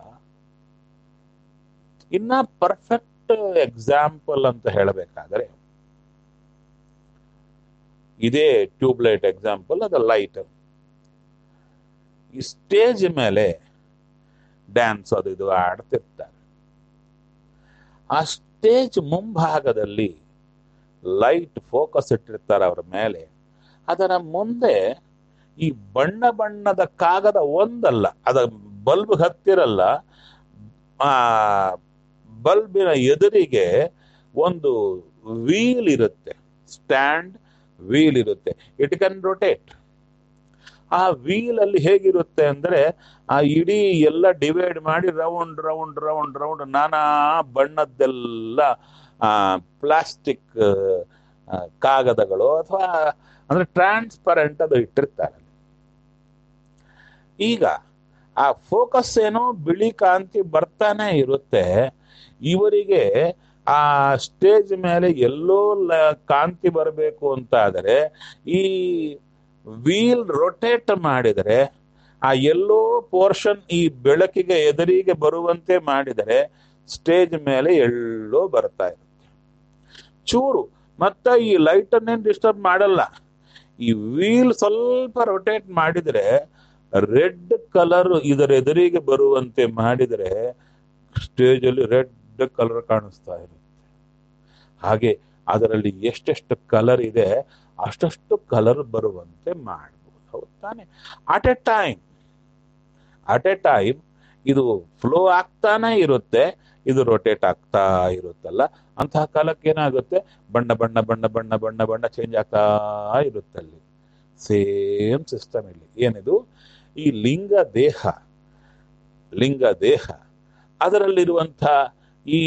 ಇನ್ನ ಪರ್ಫೆಕ್ಟ್ ಎಕ್ಸಾಂಪಲ್ ಅಂತ ಹೇಳಬೇಕಾದ್ರೆ ಇದೇ ಟ್ಯೂಬ್ ಲೈಟ್ ಎಕ್ಸಾಂಪಲ್ ಅದು ಲೈಟ್ ಈ ಸ್ಟೇಜ್ ಮೇಲೆ ಡ್ಯಾನ್ಸ್ ಅದು ಇದು ಆಡ್ತಿರ್ತಾರೆ ಆ ಸ್ಟೇಜ್ ಮುಂಭಾಗದಲ್ಲಿ ಲೈಟ್ ಫೋಕಸ್ ಇಟ್ಟಿರ್ತಾರೆ ಅವರ ಮೇಲೆ ಅದರ ಮುಂದೆ ಈ ಬಣ್ಣ ಬಣ್ಣದ ಕಾಗದ ಒಂದಲ್ಲ ಅದ ಬಲ್ಬ್ ಹತ್ತಿರಲ್ಲ ಆ ಬಲ್ಬಿನ ಎದುರಿಗೆ ಒಂದು ವೀಲ್ ಇರುತ್ತೆ ಸ್ಟ್ಯಾಂಡ್ ವೀಲ್ ಇರುತ್ತೆ ಇಟ್ ಕ್ಯಾನ್ ರೊಟೇಟ್ ಆ ವೀಲ್ ಅಲ್ಲಿ ಹೇಗಿರುತ್ತೆ ಅಂದ್ರೆ ಆ ಇಡೀ ಎಲ್ಲ ಡಿವೈಡ್ ಮಾಡಿ ರೌಂಡ್ ರೌಂಡ್ ರೌಂಡ್ ರೌಂಡ್ ನಾನಾ ಬಣ್ಣದ್ದೆಲ್ಲ ಆ ಪ್ಲಾಸ್ಟಿಕ್ ಕಾಗದಗಳು ಅಥವಾ ಅಂದ್ರೆ ಟ್ರಾನ್ಸ್ಪರೆಂಟ್ ಅದು ಇಟ್ಟಿರ್ತಾರೆ ಈಗ ಆ ಫೋಕಸ್ ಏನೋ ಬಿಳಿ ಕಾಂತಿ ಬರ್ತಾನೆ ಇರುತ್ತೆ ಇವರಿಗೆ ಆ ಸ್ಟೇಜ್ ಮೇಲೆ ಎಲ್ಲೋ ಕಾಂತಿ ಬರಬೇಕು ಅಂತ ಆದರೆ ಈ ವೀಲ್ ರೊಟೇಟ್ ಮಾಡಿದರೆ ಆ ಎಲ್ಲೋ ಪೋರ್ಷನ್ ಈ ಬೆಳಕಿಗೆ ಎದುರಿಗೆ ಬರುವಂತೆ ಮಾಡಿದರೆ ಸ್ಟೇಜ್ ಮೇಲೆ ಎಲ್ಲೋ ಬರ್ತಾ ಇರುತ್ತೆ ಚೂರು ಮತ್ತೆ ಈ ಲೈಟ್ ಅನ್ನೇನು ಡಿಸ್ಟರ್ಬ್ ಮಾಡಲ್ಲ ಈ ವೀಲ್ ಸ್ವಲ್ಪ ರೊಟೇಟ್ ಮಾಡಿದರೆ ರೆಡ್ ಕಲರ್ ಇದರ ಎದುರಿಗೆ ಬರುವಂತೆ ಮಾಡಿದರೆ ಸ್ಟೇಜ್ ಅಲ್ಲಿ ರೆಡ್ ದೊಡ್ಡ ಕಲರ್ ಕಾಣಿಸ್ತಾ ಇರುತ್ತೆ ಹಾಗೆ ಅದರಲ್ಲಿ ಎಷ್ಟೆಷ್ಟು ಕಲರ್ ಇದೆ ಅಷ್ಟಷ್ಟು ಕಲರ್ ಬರುವಂತೆ ಮಾಡ್ಬೋದು ಹೌದು ತಾನೆ at a time at a time ಇದು ಫ್ಲೋ ಆಗ್ತಾನೆ ಇರುತ್ತೆ ಇದು ರೊಟೇಟ್ ಆಗ್ತಾ ಇರುತ್ತಲ್ಲ ಅಂತಹ ಕಾಲಕ್ಕೆ ಏನಾಗುತ್ತೆ ಬಣ್ಣ ಬಣ್ಣ ಬಣ್ಣ ಬಣ್ಣ ಬಣ್ಣ ಬಣ್ಣ ಚೇಂಜ್ ಆಗ್ತಾ ಇರುತ್ತೆ ಅಲ್ಲಿ ಸೇಮ್ ಸಿಸ್ಟಮ್ ಇಲ್ಲಿ ಏನಿದು ಈ ಲಿಂಗ ದೇಹ ಲಿಂಗ ದೇಹ ಅದರಲ್ಲಿರುವಂಥ ಈ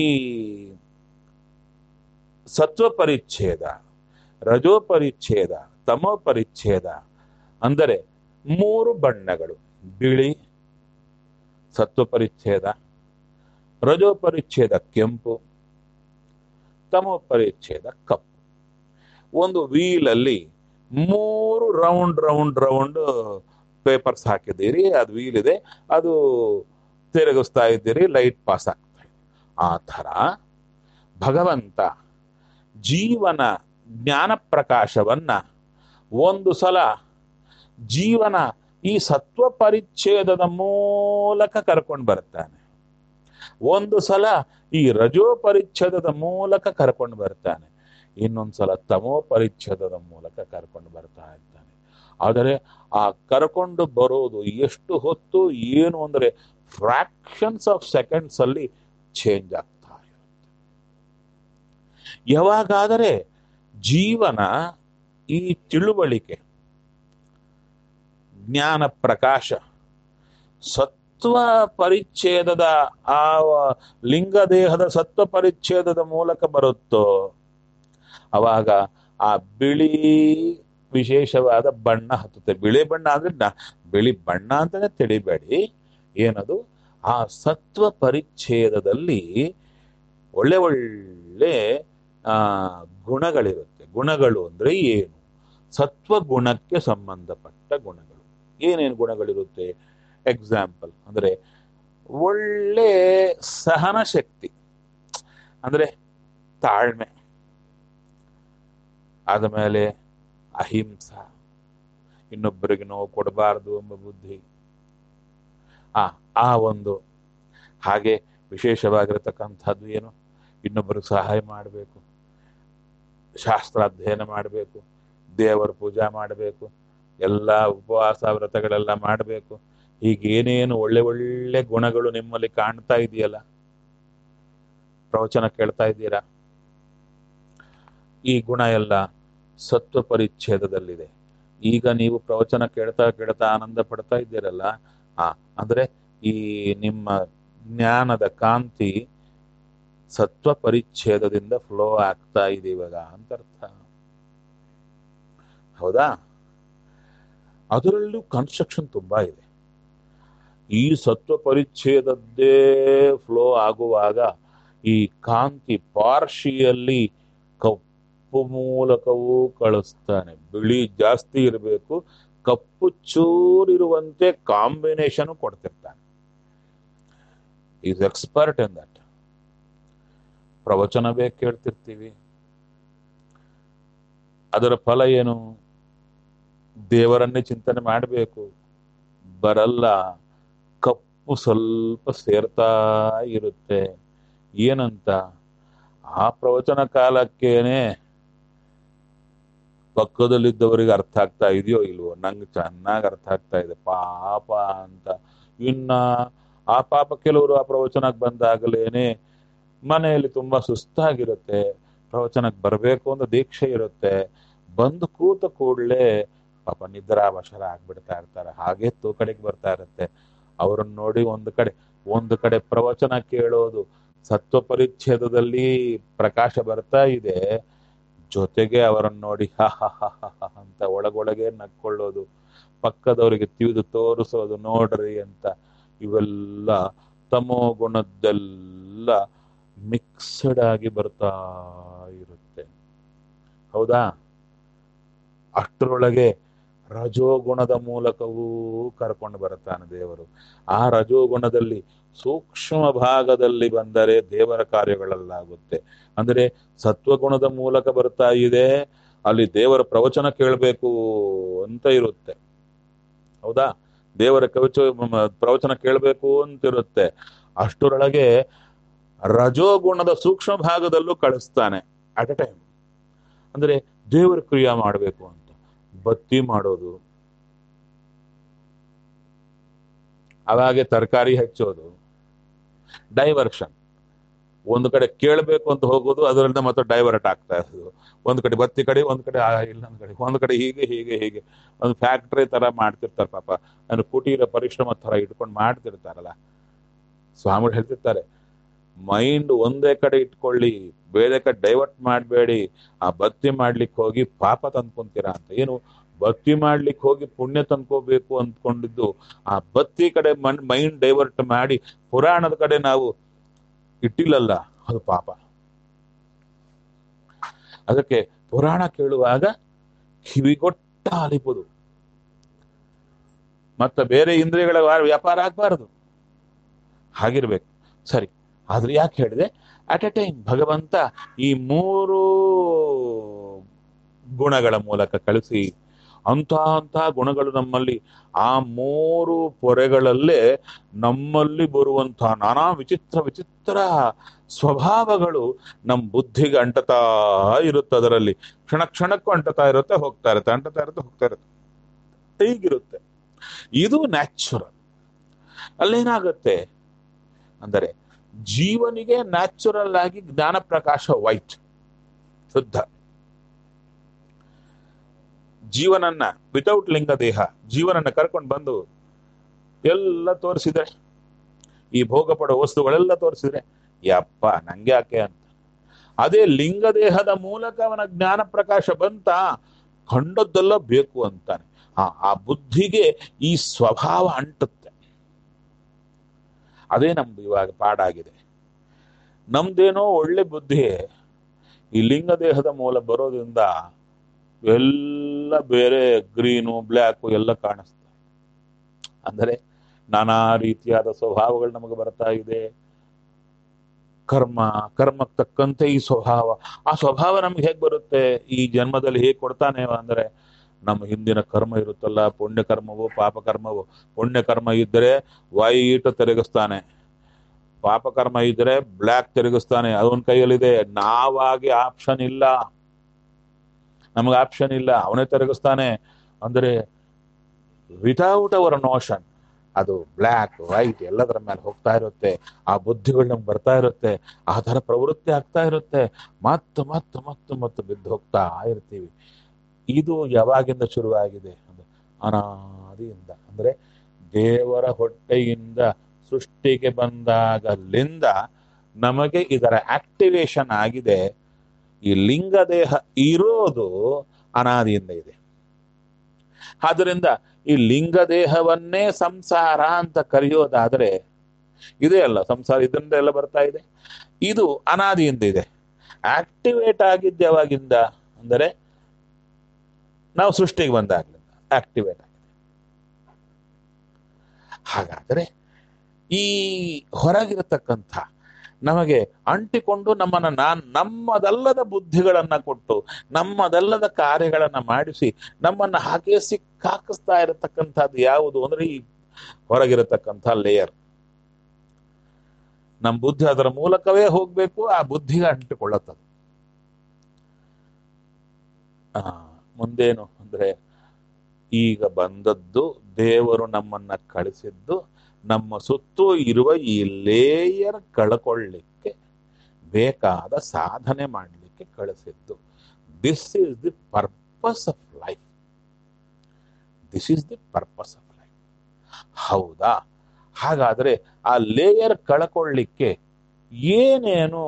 ಸತ್ವ ಪರಿಚ್ಛೇದ ರಜೋ ಪರಿಚ್ಛೇದ ತಮೋ ಪರಿಚ್ಛೇದ ಅಂದರೆ ಮೂರು ಬಣ್ಣಗಳು ಬಿಳಿ ಸತ್ವ ಪರಿಚ್ಛೇದ ರಜೋ ಪರಿಚ್ಛೇದ ಕೆಂಪು ತಮೋ ಪರಿಚ್ಛೇದ ಕಪ್ಪು ಒಂದು ವೀಲಲ್ಲಿ ಮೂರು ರೌಂಡ್ ರೌಂಡ್ ರೌಂಡ್ ಪೇಪರ್ಸ್ ಹಾಕಿದ್ದೀರಿ ಅದು ವೀಲ್ ಇದೆ ಅದು ತಿರುಗಿಸ್ತಾ ಇದ್ದೀರಿ ಲೈಟ್ ಪಾಸ್ ಆಗ್ತಾ ಇದೆ ಆ ಥರ ಭಗವಂತ ಜೀವನ ಜ್ಞಾನ ಪ್ರಕಾಶವನ್ನ ಒಂದು ಸಲ ಜೀವನ ಈ ಸತ್ವ ಪರಿಚ್ಛೇದದ ಮೂಲಕ ಕರ್ಕೊಂಡು ಬರ್ತಾನೆ ಒಂದು ಸಲ ಈ ರಜೋ ಪರಿಚ್ಛೇದದ ಮೂಲಕ ಕರ್ಕೊಂಡು ಬರ್ತಾನೆ ಇನ್ನೊಂದ್ಸಲ ತಮೋ ಪರಿಚ್ಛೇದದ ಮೂಲಕ ಕರ್ಕೊಂಡು ಬರ್ತಾ ಇದ್ದಾನೆ ಆದರೆ ಆ ಕರ್ಕೊಂಡು ಬರೋದು ಎಷ್ಟು ಹೊತ್ತು ಏನು ಅಂದ್ರೆ ಫ್ರಾಕ್ಷನ್ಸ್ ಆಫ್ ಸೆಕೆಂಡ್ಸ್ ಅಲ್ಲಿ ಚೇಂಜ್ ಆಗ್ತಾ ಇರುತ್ತೆ ಯಾವಾಗಾದರೆ ಜೀವನ ಈ ತಿಳುವಳಿಕೆ ಜ್ಞಾನ ಪ್ರಕಾಶ ಸತ್ವ ಪರಿಚ್ಛೇದದ ಆ ಲಿಂಗದೇಹದ ಸತ್ವ ಪರಿಚ್ಛೇದದ ಮೂಲಕ ಬರುತ್ತೋ ಅವಾಗ ಆ ಬಿಳಿ ವಿಶೇಷವಾದ ಬಣ್ಣ ಹತ್ತುತ್ತೆ ಬಿಳಿ ಬಣ್ಣ ಅಂದ್ರೆ ನ- ಬಿಳಿ ಬಣ್ಣ ಅಂತಾನೆ ತಿಳಿಬೇಡಿ ಏನದು ಆ ಸತ್ವ ಪರಿಚ್ಛೇದದಲ್ಲಿ ಒಳ್ಳೆ ಒಳ್ಳೆ ಆ ಗುಣಗಳಿರುತ್ತೆ ಗುಣಗಳು ಅಂದ್ರೆ ಏನು ಸತ್ವ ಗುಣಕ್ಕೆ ಸಂಬಂಧಪಟ್ಟ ಗುಣಗಳು ಏನೇನು ಗುಣಗಳಿರುತ್ತೆ ಎಕ್ಸಾಂಪಲ್ ಅಂದ್ರೆ ಒಳ್ಳೆ ಸಹನ ಶಕ್ತಿ ಅಂದ್ರೆ ತಾಳ್ಮೆ ಆದಮೇಲೆ ಅಹಿಂಸ ಇನ್ನೊಬ್ಬರಿಗೆ ನೋವು ಕೊಡಬಾರದು ಎಂಬ ಬುದ್ಧಿ ಆ ಆ ಒಂದು ಹಾಗೆ ವಿಶೇಷವಾಗಿರತಕ್ಕಂಥದ್ದು ಏನು ಇನ್ನೊಬ್ಬರಿಗೆ ಸಹಾಯ ಮಾಡಬೇಕು ಶಾಸ್ತ್ರಾಧ್ಯಯನ ಮಾಡಬೇಕು ದೇವರ ಪೂಜಾ ಮಾಡಬೇಕು ಎಲ್ಲ ಉಪವಾಸ ವ್ರತಗಳೆಲ್ಲ ಮಾಡಬೇಕು ಹೀಗೇನೇನು ಒಳ್ಳೆ ಒಳ್ಳೆ ಗುಣಗಳು ನಿಮ್ಮಲ್ಲಿ ಕಾಣ್ತಾ ಇದೆಯಲ್ಲ ಪ್ರವಚನ ಕೇಳ್ತಾ ಇದ್ದೀರಾ ಈ ಗುಣ ಎಲ್ಲ ಸತ್ವ ಪರಿಚ್ಛೇದದಲ್ಲಿದೆ ಈಗ ನೀವು ಪ್ರವಚನ ಕೇಳ್ತಾ ಕೇಳ್ತಾ ಆನಂದ ಪಡ್ತಾ ಇದ್ದೀರಲ್ಲ ಆ ಅಂದ್ರೆ ಈ ನಿಮ್ಮ ಜ್ಞಾನದ ಕಾಂತಿ ಸತ್ವ ಪರಿಚ್ಛೇದದಿಂದ ಫ್ಲೋ ಆಗ್ತಾ ಇದೆ ಇವಾಗ ಅಂತ ಅರ್ಥ ಹೌದಾ ಅದರಲ್ಲೂ ಕನ್ಸ್ಟ್ರಕ್ಷನ್ ತುಂಬಾ ಇದೆ ಈ ಸತ್ವ ಪರಿಚ್ಛೇದದ್ದೇ ಫ್ಲೋ ಆಗುವಾಗ ಈ ಕಾಂತಿ ಪಾರ್ಶಿಯಲ್ಲಿ ಕಪ್ಪು ಮೂಲಕವೂ ಕಳಿಸ್ತಾನೆ ಬಿಳಿ ಜಾಸ್ತಿ ಇರಬೇಕು ಕಪ್ಪು ಚೂರಿರುವಂತೆ ಕಾಂಬಿನೇಷನ್ ಕೊಡ್ತಿರ್ತಾನೆ ಈಸ್ ಎಕ್ಸ್ಪರ್ಟ್ ಇನ್ ದಟ್ ಪ್ರವಚನವೇ ಕೇಳ್ತಿರ್ತೀವಿ ಅದರ ಫಲ ಏನು ದೇವರನ್ನೇ ಚಿಂತನೆ ಮಾಡಬೇಕು ಬರಲ್ಲ ಕಪ್ಪು ಸ್ವಲ್ಪ ಸೇರ್ತಾ ಇರುತ್ತೆ ಏನಂತ ಆ ಪ್ರವಚನ ಕಾಲಕ್ಕೇನೆ ಪಕ್ಕದಲ್ಲಿದ್ದವರಿಗೆ ಅರ್ಥ ಆಗ್ತಾ ಇದೆಯೋ ಇಲ್ವೋ ನಂಗೆ ಚೆನ್ನಾಗಿ ಅರ್ಥ ಆಗ್ತಾ ಇದೆ ಪಾಪ ಅಂತ ಇನ್ನ ಆ ಪಾಪ ಕೆಲವರು ಆ ಪ್ರವಚನಕ್ಕೆ ಬಂದಾಗಲೇನೆ ಮನೆಯಲ್ಲಿ ತುಂಬಾ ಸುಸ್ತಾಗಿರುತ್ತೆ ಪ್ರವಚನಕ್ಕೆ ಬರಬೇಕು ಅಂತ ದೀಕ್ಷೆ ಇರುತ್ತೆ ಬಂದು ಕೂತ ಕೂಡಲೇ ಪಾಪ ನಿದ್ರಾವಶರ ಆಗ್ಬಿಡ್ತಾ ಇರ್ತಾರೆ ಹಾಗೆ ತೂಕಡೆಗೆ ಬರ್ತಾ ಇರುತ್ತೆ ಅವರನ್ನ ನೋಡಿ ಒಂದು ಕಡೆ ಒಂದು ಕಡೆ ಪ್ರವಚನ ಕೇಳೋದು ಸತ್ವ ಪರಿಚ್ಛೇದದಲ್ಲಿ ಪ್ರಕಾಶ ಬರ್ತಾ ಇದೆ ಜೊತೆಗೆ ಅವರನ್ನು ನೋಡಿ ಹ ಹ ಹ ಹ ಹ ಅಂತ ಒಳಗೊಳಗೆ ನಕ್ಕೊಳ್ಳೋದು ಪಕ್ಕದವರಿಗೆ ತಿವಿದು ತೋರಿಸೋದು ನೋಡ್ರಿ ಅಂತ ಇವೆಲ್ಲ ತಮೋ ಗುಣದ್ದೆಲ್ಲ ಮಿಕ್ಸ್ಡ್ ಆಗಿ ಬರ್ತಾ ಇರುತ್ತೆ ಹೌದಾ ಅಷ್ಟರೊಳಗೆ ರಜೋಗುಣದ ಮೂಲಕವೂ ಕರ್ಕೊಂಡು ಬರುತ್ತಾನೆ ದೇವರು ಆ ರಜೋಗುಣದಲ್ಲಿ ಸೂಕ್ಷ್ಮ ಭಾಗದಲ್ಲಿ ಬಂದರೆ ದೇವರ ಕಾರ್ಯಗಳಲ್ಲಾಗುತ್ತೆ ಅಂದರೆ ಸತ್ವಗುಣದ ಮೂಲಕ ಬರ್ತಾ ಇದೆ ಅಲ್ಲಿ ದೇವರ ಪ್ರವಚನ ಕೇಳಬೇಕು ಅಂತ ಇರುತ್ತೆ ಹೌದಾ ದೇವರ ಕವಚ ಮ- ಪ್ರವಚನ ಕೇಳಬೇಕು ಅಂತಿರುತ್ತೆ ಅಷ್ಟರೊಳಗೆ ರಜೋಗುಣದ ಸೂಕ್ಷ್ಮ ಭಾಗದಲ್ಲೂ ಕಳಿಸ್ತಾನೆ ಅಟ್ ಎ ಟೈಮ್ ಅಂದ್ರೆ ದೇವರ ಕ್ರಿಯೆ ಮಾಡಬೇಕು ಅಂತ ಬತ್ತಿ ಮಾಡೋದು ಅವಾಗೆ ತರಕಾರಿ ಹೆಚ್ಚೋದು ಡೈವರ್ಷನ್ ಒಂದು ಕಡೆ ಕೇಳಬೇಕು ಅಂತ ಹೋಗೋದು ಅದರಿಂದ ಮತ್ತೆ ಡೈವರ್ಟ್ ಆಗ್ತಾ ಇರೋದು ಒಂದು ಕಡೆ ಬತ್ತಿ ಕಡೆ ಒಂದು ಕಡೆ ಆ ಇನ್ನೊಂದು ಕಡೆ ಒಂದು ಕಡೆ ಹೀಗೆ ಹೀಗೆ ಹೀಗೆ ಒಂದು ಫ್ಯಾಕ್ಟ್ರಿ ತರ ಮಾಡ್ತಿರ್ತಾರೆ ಪಾಪ ಅಂದ್ರೆ ಕುಟೀರ ಪರಿಶ್ರಮ ತರ ಇಟ್ಕೊಂಡು ಮಾಡ್ತಿರ್ತಾರಲ್ಲ ಸ್ವಾಮಿಗಳು ಹೇಳ್ತಿರ್ತಾರೆ ಮೈಂಡ್ ಒಂದೇ ಕಡೆ ಇಟ್ಕೊಳ್ಳಿ ಬೇರೆ ಕಡೆ ಡೈವರ್ಟ್ ಮಾಡಬೇಡಿ ಆ ಭಕ್ತಿ ಮಾಡ್ಲಿಕ್ಕೆ ಹೋಗಿ ಪಾಪ ತಂದ್ಕೊಂತೀರಾ ಅಂತ ಏನು ಭಕ್ತಿ ಮಾಡ್ಲಿಕ್ಕೆ ಹೋಗಿ ಪುಣ್ಯ ತಂದ್ಕೋಬೇಕು ಅಂದ್ಕೊಂಡಿದ್ದು ಆ ಭಕ್ತಿ ಕಡೆ ಮೈಂಡ್ ಡೈವರ್ಟ್ ಮಾಡಿ ಪುರಾಣದ ಕಡೆ ನಾವು ಇಟ್ಟಿಲ್ಲಲ್ಲ ಅದು ಪಾಪ ಅದಕ್ಕೆ ಪುರಾಣ ಕೇಳುವಾಗ ಕಿವಿಗೊಟ್ಟ ಅಲಿಪುದು ಮತ್ತೆ ಬೇರೆ ಇಂದ್ರಿಯಗಳ ವ್ಯಾ- ವ್ಯಾಪಾರ ಆಗ್ಬಾರದು ಹಾಗಿರ್ಬೇಕು ಸರಿ ಆದ್ರೆ ಯಾಕೆ ಹೇಳಿದೆ ಅಟ್ ಎ ಟೈಮ್ ಭಗವಂತ ಈ ಮೂರು ಗುಣಗಳ ಮೂಲಕ ಕಳಿಸಿ ಅಂತ ಅಂತ ಗುಣಗಳು ನಮ್ಮಲ್ಲಿ ಆ ಮೂರು ಪೊರೆಗಳಲ್ಲೇ ನಮ್ಮಲ್ಲಿ ಬರುವಂತಹ ನಾನಾ ವಿಚಿತ್ರ ವಿಚಿತ್ರ ಸ್ವಭಾವಗಳು ನಮ್ಮ ಬುದ್ಧಿಗೆ ಅಂಟತಾ ಇರುತ್ತೆ ಅದರಲ್ಲಿ ಕ್ಷಣ ಕ್ಷಣಕ್ಕೂ ಅಂಟತಾ ಇರುತ್ತೆ ಹೋಗ್ತಾ ಇರುತ್ತೆ ಅಂಟತಾ ಇರುತ್ತೆ ಹೋಗ್ತಾ ಇರುತ್ತೆ ಹೀಗಿರುತ್ತೆ ಇದು ನ್ಯಾಚುರಲ್ ಅಲ್ಲೇನಾಗುತ್ತೆ ಅಂದರೆ ಜೀವನಿಗೆ ನ್ಯಾಚುರಲ್ ಆಗಿ ಜ್ಞಾನ ಪ್ರಕಾಶ ವೈಟ್ ಶುದ್ಧ ಜೀವನನ್ನ ವಿತೌಟ್ ಲಿಂಗ ದೇಹ ಜೀವನನ್ನ ಕರ್ಕೊಂಡು ಬಂದು ಎಲ್ಲ ತೋರಿಸಿದ್ರೆ ಈ ಭೋಗ ಪಡೋ ವಸ್ತುಗಳೆಲ್ಲ ತೋರಿಸಿದ್ರೆ ಯಪ್ಪ ನಂಗೆ ಯಾಕೆ ಅಂತ ಅದೇ ಲಿಂಗ ದೇಹದ ಮೂಲಕ ಅವನ ಜ್ಞಾನ ಪ್ರಕಾಶ ಬಂತ ಕಂಡದ್ದೆಲ್ಲ ಬೇಕು ಅಂತಾನೆ ಆ ಆ ಬುದ್ಧಿಗೆ ಈ ಸ್ವಭಾವ ಅಂಟುತ್ತೆ ಅದೇ ನಮ್ದು ಇವಾಗ ಪಾಡಾಗಿದೆ ನಮ್ದೇನೋ ಒಳ್ಳೆ ಬುದ್ಧಿ ಈ ಲಿಂಗ ದೇಹದ ಮೂಲ ಬರೋದ್ರಿಂದ ಎಲ್ಲ ಬೇರೆ ಗ್ರೀನು ಬ್ಲ್ಯಾಕು ಎಲ್ಲ ಕಾಣಿಸ್ತದೆ ಅಂದರೆ ನಾನಾ ರೀತಿಯಾದ ಸ್ವಭಾವಗಳು ನಮಗೆ ಬರ್ತಾ ಇದೆ ಕರ್ಮ ಕರ್ಮಕ್ಕೆ ತಕ್ಕಂತೆ ಈ ಸ್ವಭಾವ ಆ ಸ್ವಭಾವ ನಮ್ಗೆ ಹೇಗೆ ಬರುತ್ತೆ ಈ ಜನ್ಮದಲ್ಲಿ ಹೇಗೆ ಕೊಡ್ತಾನೆ ಅಂದ್ರೆ ನಮ್ಮ ಹಿಂದಿನ ಕರ್ಮ ಇರುತ್ತಲ್ಲ ಪುಣ್ಯ ಕರ್ಮವು ಪಾಪ ಕರ್ಮವು ಪುಣ್ಯ ಕರ್ಮ ಇದ್ದರೆ ವೈಟ್ ತಿರುಗಿಸ್ತಾನೆ ಪಾಪ ಕರ್ಮ ಇದ್ರೆ ಬ್ಲ್ಯಾಕ್ ತಿರುಗಿಸ್ತಾನೆ ಅದೊಂದ್ ಕೈಯಲ್ಲಿದೆ ನಾವಾಗಿ ಆಪ್ಷನ್ ಇಲ್ಲ ನಮಗೆ ಆಪ್ಷನ್ ಇಲ್ಲ ಅವನೇ ತಿರುಗಿಸ್ತಾನೆ ಅಂದ್ರೆ ವಿತೌಟ್ ಅವರ್ ನೋಷನ್ ಅದು ಬ್ಲ್ಯಾಕ್ ವೈಟ್ ಎಲ್ಲದರ ಮೇಲೆ ಹೋಗ್ತಾ ಇರುತ್ತೆ ಆ ಬುದ್ಧಿಗಳು ನಮ್ಗೆ ಬರ್ತಾ ಇರುತ್ತೆ ಆ ಥರ ಪ್ರವೃತ್ತಿ ಆಗ್ತಾ ಇರುತ್ತೆ ಮತ್ತೆ ಮತ್ತೆ ಮತ್ತೆ ಮತ್ತೆ ಬಿದ್ದು ಹೋಗ್ತಾ ಇರ್ತೀವಿ ಇದು ಯಾವಾಗಿಂದ ಶುರುವಾಗಿದೆ ಅಂದ್ರೆ ಅನಾದಿಯಿಂದ ಅಂದ್ರೆ ದೇವರ ಹೊಟ್ಟೆಯಿಂದ ಸೃಷ್ಟಿಗೆ ಬಂದಾಗಲಿಂದ ನಮಗೆ ಇದರ ಆಕ್ಟಿವೇಶನ್ ಆಗಿದೆ ಈ ಲಿಂಗ ದೇಹ ಇರೋದು ಅನಾದಿಯಿಂದ ಇದೆ ಆದ್ದರಿಂದ ಈ ಲಿಂಗ ದೇಹವನ್ನೇ ಸಂಸಾರ ಅಂತ ಕರೆಯೋದಾದ್ರೆ ಇದೇ ಅಲ್ಲ ಸಂಸಾರ ಇದರಿಂದ ಎಲ್ಲ ಬರ್ತಾ ಇದೆ ಇದು ಅನಾದಿಯಿಂದ ಇದೆ ಆಕ್ಟಿವೇಟ್ ಆಗಿದ್ದು ಯಾವಾಗಿಂದ ಅಂದರೆ ನಾವು ಸೃಷ್ಟಿಗೆ ಬಂದಾಗ್ಲಿಂದ ಆಕ್ಟಿವೇಟ್ ಆಗಿದೆ ಹಾಗಾದರೆ ಈ ಹೊರಗಿರತಕ್ಕಂಥ ನಮಗೆ ಅಂಟಿಕೊಂಡು ನಮ್ಮನ್ನ ನಾನ್ ನಮ್ಮದಲ್ಲದ ಬುದ್ಧಿಗಳನ್ನ ಕೊಟ್ಟು ನಮ್ಮದಲ್ಲದ ಕಾರ್ಯಗಳನ್ನ ಮಾಡಿಸಿ ನಮ್ಮನ್ನ ಹಾಗೆ ಸಿಕ್ಕಾಕಿಸ್ತಾ ಇರತಕ್ಕಂಥದ್ದು ಯಾವುದು ಅಂದ್ರೆ ಈ ಹೊರಗಿರತಕ್ಕಂಥ ಲೇಯರ್ ನಮ್ಮ ಬುದ್ಧಿ ಅದರ ಮೂಲಕವೇ ಹೋಗ್ಬೇಕು ಆ ಬುದ್ಧಿಗೆ ಅಂಟಿಕೊಳ್ಳುತ್ತದೆ ಆ ಮುಂದೇನು ಅಂದ್ರೆ ಈಗ ಬಂದದ್ದು ದೇವರು ನಮ್ಮನ್ನ ಕಳಿಸಿದ್ದು ನಮ್ಮ ಸುತ್ತೂ ಇರುವ ಈ ಲೇಯರ್ ಕಳ್ಕೊಳ್ಳಿಕ್ಕೆ ಬೇಕಾದ ಸಾಧನೆ ಮಾಡಲಿಕ್ಕೆ ಕಳಿಸಿದ್ದು this is the purpose of life this is the purpose of life ಹೌದಾ ಹಾಗಾದ್ರೆ ಆ ಲೇಯರ್ ಕಳ್ಕೊಳ್ಳಿಕ್ಕೆ ಏನೇನು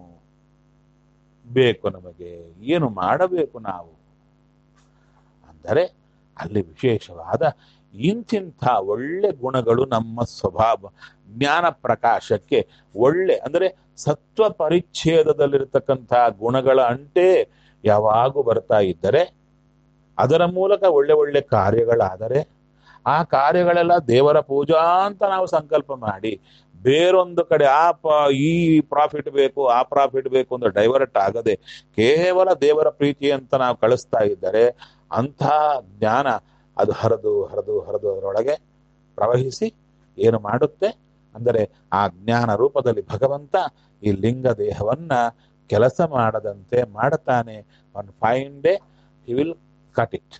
ಬೇಕು ನಮಗೆ ಏನು ಮಾಡಬೇಕು ನಾವು ಅಂದರೆ ಅಲ್ಲಿ ವಿಶೇಷವಾದ ಇಂತಿಂಥ ಒಳ್ಳೆ ಗುಣಗಳು ನಮ್ಮ ಸ್ವಭಾವ ಜ್ಞಾನ ಪ್ರಕಾಶಕ್ಕೆ ಒಳ್ಳೆ ಅಂದರೆ ಸತ್ವ ಪರಿಚ್ಛೇದದಲ್ಲಿರ್ತಕ್ಕಂಥ ಗುಣಗಳ ಅಂಟೇ ಯಾವಾಗೂ ಬರ್ತಾ ಇದ್ದರೆ ಅದರ ಮೂಲಕ ಒಳ್ಳೆ ಒಳ್ಳೆ ಕಾರ್ಯಗಳಾದರೆ ಆ ಕಾರ್ಯಗಳೆಲ್ಲ ದೇವರ ಪೂಜಾ ಅಂತ ನಾವು ಸಂಕಲ್ಪ ಮಾಡಿ ಬೇರೊಂದು ಕಡೆ ಆ ಪ ಈ ಪ್ರಾಫಿಟ್ ಬೇಕು ಆ ಪ್ರಾಫಿಟ್ ಬೇಕು ಅಂತ ಡೈವರ್ಟ್ ಆಗದೆ ಕೇವಲ ದೇವರ ಪ್ರೀತಿ ಅಂತ ನಾವು ಕಳಿಸ್ತಾ ಇದ್ದರೆ ಅಂಥ ಜ್ಞಾನ ಅದು ಹರಿದು ಹರಿದು ಹರಿದು ಅದರೊಳಗೆ ಪ್ರವಹಿಸಿ ಏನು ಮಾಡುತ್ತೆ ಅಂದರೆ ಆ ಜ್ಞಾನ ರೂಪದಲ್ಲಿ ಭಗವಂತ ಈ ಲಿಂಗ ದೇಹವನ್ನ ಕೆಲಸ ಮಾಡದಂತೆ ಮಾಡುತ್ತಾನೆ one fine day he will cut it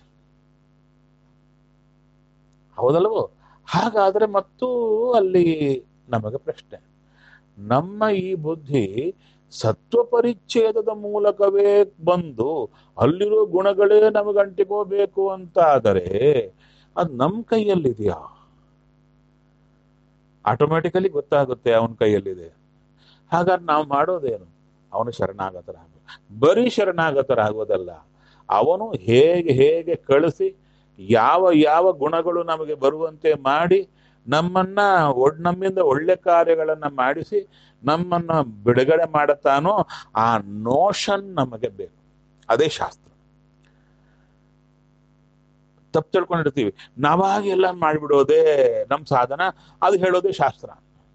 ಹೌದಲ್ವೋ ಹಾಗಾದ್ರೆ ಮತ್ತು ಅಲ್ಲಿ ನಮಗೆ ಪ್ರಶ್ನೆ ನಮ್ಮ ಈ ಬುದ್ಧಿ ಸತ್ವ ಪರಿಚ್ಛೇದದ ಮೂಲಕವೇ ಬಂದು ಅಲ್ಲಿರೋ ಗುಣಗಳೇ ನಮಗೆ ಅಂಟಿಕೋಬೇಕು ಅಂತ ಆದರೆ ಅದು ನಮ್ಮ ಕೈಯಲ್ಲಿದೆಯಾ ಆಟೋಮ್ಯಾಟಿಕಲಿ ಗೊತ್ತಾಗುತ್ತೆ ಅವನ ಕೈಯಲ್ಲಿದೆ ಹಾಗಾದ್ರೆ ನಾವು ಮಾಡೋದೇನು ಅವನು ಶರಣಾಗತರಾಗಬೇಕು ಬರೀ ಶರಣಾಗತರಾಗೋದಲ್ಲ ಅವನು ಹೇಗೆ ಹೇಗೆ ಕಳಿಸಿ ಯಾವ ಯಾವ ಗುಣಗಳು ನಮಗೆ ಬರುವಂತೆ ಮಾಡಿ ನಮ್ಮನ್ನ ಒಡ್ ನಮ್ಮಿಂದ ಒಳ್ಳೆ ಕಾರ್ಯಗಳನ್ನ ಮಾಡಿಸಿ ನಮ್ಮನ್ನ ಬಿಡುಗಡೆ ಮಾಡುತ್ತಾನೋ ಆ ನೋಷನ್ ನಮಗೆ ಬೇಕು ಅದೇ ಶಾಸ್ತ್ರ ತಪ್ಪು ತಿಳ್ಕೊಂಡಿರ್ತೀವಿ ನಾವಾಗಿ ಎಲ್ಲ ಮಾಡಿಬಿಡೋದೇ ನಮ್ಮ ಸಾಧನ ಅದು ಹೇಳೋದೇ ಶಾಸ್ತ್ರ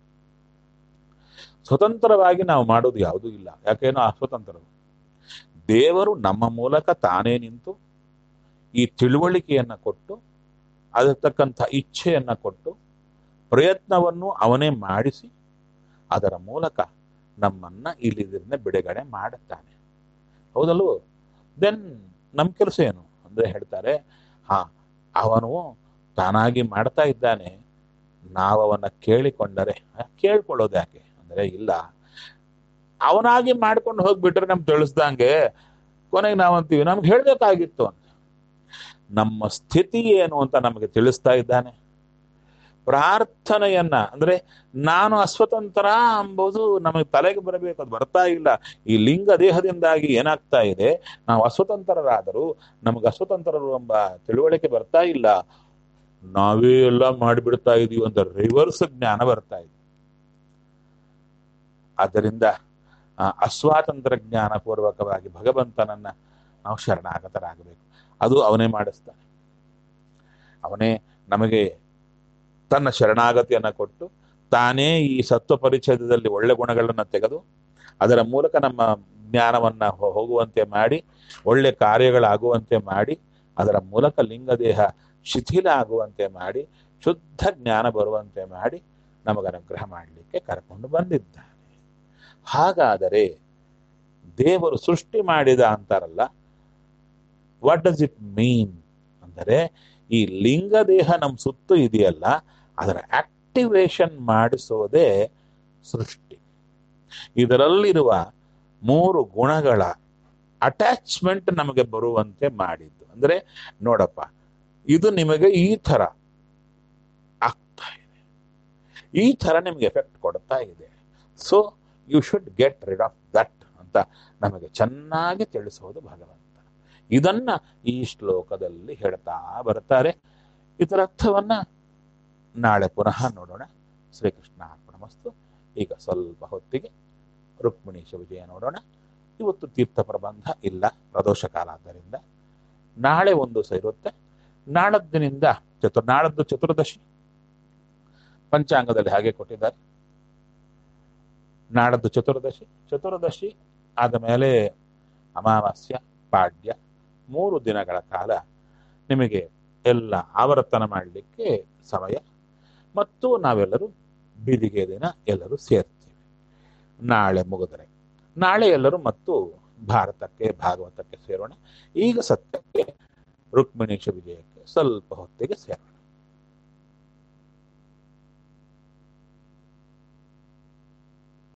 ಸ್ವತಂತ್ರವಾಗಿ ನಾವು ಮಾಡೋದು ಯಾವುದೂ ಇಲ್ಲ ಯಾಕೇನೋ ಅಸ್ವತಂತ್ರ ದೇವರು ನಮ್ಮ ಮೂಲಕ ತಾನೇ ನಿಂತು ಈ ತಿಳುವಳಿಕೆಯನ್ನ ಕೊಟ್ಟು ಅದಕ್ಕೆ ತಕ್ಕಂಥ ಇಚ್ಛೆಯನ್ನ ಕೊಟ್ಟು ಪ್ರಯತ್ನವನ್ನು ಅವನೇ ಮಾಡಿಸಿ ಅದರ ಮೂಲಕ ನಮ್ಮನ್ನ ಇಲ್ಲಿದ್ರಿಂದ ಬಿಡುಗಡೆ ಮಾಡುತ್ತಾನೆ ಹೌದಲ್ವೋ ದೆನ್ ನಮ್ಮ ಕೆಲಸ ಏನು ಅಂದ್ರೆ ಹೇಳ್ತಾರೆ ಹಾ ಅವನು ತಾನಾಗಿ ಮಾಡ್ತಾ ಇದ್ದಾನೆ ನಾವು ಅವನ್ನ ಕೇಳಿಕೊಂಡರೆ ಆ, ಕೇಳ್ಕೊಳ್ಳೋದು ಯಾಕೆ ಅಂದ್ರೆ ಇಲ್ಲ ಅವನಾಗಿ ಮಾಡ್ಕೊಂಡು ಹೋಗ್ಬಿಟ್ರೆ ನಮ್ಗೆ ತಿಳಿಸ್ದಂಗೆ ಕೊನೆಗೆ ನಾವಂತೀವಿ ನಮ್ಗೆ ಹೇಳ್ಬೇಕಾಗಿತ್ತು ಅಂತ ನಮ್ಮ ಸ್ಥಿತಿ ಏನು ಅಂತ ನಮಗೆ ತಿಳಿಸ್ತಾ ಇದ್ದಾನೆ ಪ್ರಾರ್ಥನೆಯನ್ನ ಅಂದ್ರೆ ನಾನು ಅಸ್ವತಂತ್ರ ಎಂಬುದು ನಮಗೆ ತಲೆಗೆ ಬರಬೇಕು ಅದು ಬರ್ತಾ ಇಲ್ಲ ಈ ಲಿಂಗ ದೇಹದಿಂದಾಗಿ ಏನಾಗ್ತಾ ಇದೆ ನಾವು ಅಸ್ವತಂತ್ರರಾದರೂ ನಮಗೆ ಅಸ್ವತಂತ್ರರು ಎಂಬ ತಿಳುವಳಿಕೆ ಬರ್ತಾ ಇಲ್ಲ ನಾವೇ ಎಲ್ಲ ಮಾಡಿಬಿಡ್ತಾ ಇದೀವಿ ಅಂತ ರಿವರ್ಸ್ ಜ್ಞಾನ ಬರ್ತಾ ಇದೆ ಆದ್ದರಿಂದ ಆ, ಅಸ್ವಾತಂತ್ರ್ಯ ಜ್ಞಾನ ಪೂರ್ವಕವಾಗಿ ಭಗವಂತನನ್ನ ನಾವು ಶರಣಾಗತರಾಗಬೇಕು ಅದು ಅವನೇ ಮಾಡಿಸ್ತಾನೆ ಅವನೇ ನಮಗೆ ತನ್ನ ಶರಣಾಗತಿಯನ್ನ ಕೊಟ್ಟು ತಾನೇ ಈ ಸತ್ವ ಪರಿಚ್ಛೇದದಲ್ಲಿ ಒಳ್ಳೆ ಗುಣಗಳನ್ನು ತೆಗೆದು ಅದರ ಮೂಲಕ ನಮ್ಮ ಜ್ಞಾನವನ್ನ ಹೋ- ಹೋಗುವಂತೆ ಮಾಡಿ ಒಳ್ಳೆ ಕಾರ್ಯಗಳಾಗುವಂತೆ ಮಾಡಿ ಅದರ ಮೂಲಕ ಲಿಂಗದೇಹ ಶಿಥಿಲ ಆಗುವಂತೆ ಮಾಡಿ ಶುದ್ಧ ಜ್ಞಾನ ಬರುವಂತೆ ಮಾಡಿ ನಮಗೆ ಅನುಗ್ರಹ ಮಾಡಲಿಕ್ಕೆ ಕರ್ಕೊಂಡು ಬಂದಿದ್ದಾನೆ ಹಾಗಾದರೆ ದೇವರು ಸೃಷ್ಟಿ ಮಾಡಿದ ಅಂತಾರಲ್ಲ ವಾಟ್ ಡಸ್ ಇಟ್ ಮೀನ್ ಅಂದರೆ ಈ ಲಿಂಗ ದೇಹ ನಮ್ಮ ಸುತ್ತು ಇದೆಯಲ್ಲ ಅದರ ಆಕ್ಟಿವೇಶನ್ ಮಾಡಿಸೋದೇ ಸೃಷ್ಟಿ ಇದರಲ್ಲಿರುವ ಮೂರು ಗುಣಗಳ ಅಟ್ಯಾಚ್ಮೆಂಟ್ ನಮಗೆ ಬರುವಂತೆ ಮಾಡಿದ್ದು ಅಂದ್ರೆ ನೋಡಪ್ಪ ಇದು ನಿಮಗೆ ಈ ತರ ಆಗ್ತಾ ಇದೆ ಈ ತರ ನಿಮ್ಗೆ ಎಫೆಕ್ಟ್ ಕೊಡ್ತಾ ಇದೆ so you should get rid of that ಅಂತ ನಮಗೆ ಚೆನ್ನಾಗಿ ತಿಳಿಸೋದು ಭಗವಂತ ಇದನ್ನ ಈ ಶ್ಲೋಕದಲ್ಲಿ ಹೇಳ್ತಾ ಬರ್ತಾರೆ ಇದರ ಅರ್ಥವನ್ನ ನಾಳೆ ಪುನಃ ನೋಡೋಣ ಶ್ರೀಕೃಷ್ಣ ಅರ್ಪಣಮಸ್ತು ಈಗ ಸ್ವಲ್ಪ ಹೊತ್ತಿಗೆ ರುಕ್ಮಿಣೀಶ ವಿಜಯ ನೋಡೋಣ ಇವತ್ತು ತೀರ್ಥ ಪ್ರಬಂಧ ಇಲ್ಲ ಪ್ರದೋಷ ಕಾಲ ಆದ್ದರಿಂದ ನಾಳೆ ಒಂದು ದಿವಸ ಇರುತ್ತೆ ನಾಳದ್ದಿನಿಂದ ಚತುರ್ ನಾಳದ್ದು ಚತುರ್ದಶಿ ಪಂಚಾಂಗದಲ್ಲಿ ಹಾಗೆ ಕೊಟ್ಟಿದ್ದಾರೆ ನಾಡದ್ದು ಚತುರ್ದಶಿ ಚತುರ್ದಶಿ ಆದ ಮೇಲೆ ಅಮಾವಾಸ್ಯ ಪಾಡ್ಯ ಮೂರು ದಿನಗಳ ಕಾಲ ನಿಮಗೆ ಎಲ್ಲ ಆವರ್ತನ ಮಾಡಲಿಕ್ಕೆ ಸಮಯ ಮತ್ತು ನಾವೆಲ್ಲರೂ ಬೀದಿಗೆ ದಿನ ಎಲ್ಲರೂ ಸೇರ್ತೀವಿ ನಾಳೆ ಮುಗಿದರೆ ನಾಳೆ ಎಲ್ಲರೂ ಮತ್ತು ಭಾರತಕ್ಕೆ ಭಾಗವತಕ್ಕೆ ಸೇರೋಣ ಈಗ ಸತ್ಯಕ್ಕೆ ರುಕ್ಮಿಣೀಶ ವಿಜಯಕ್ಕೆ ಸ್ವಲ್ಪ ಹೊತ್ತಿಗೆ ಸೇರೋಣ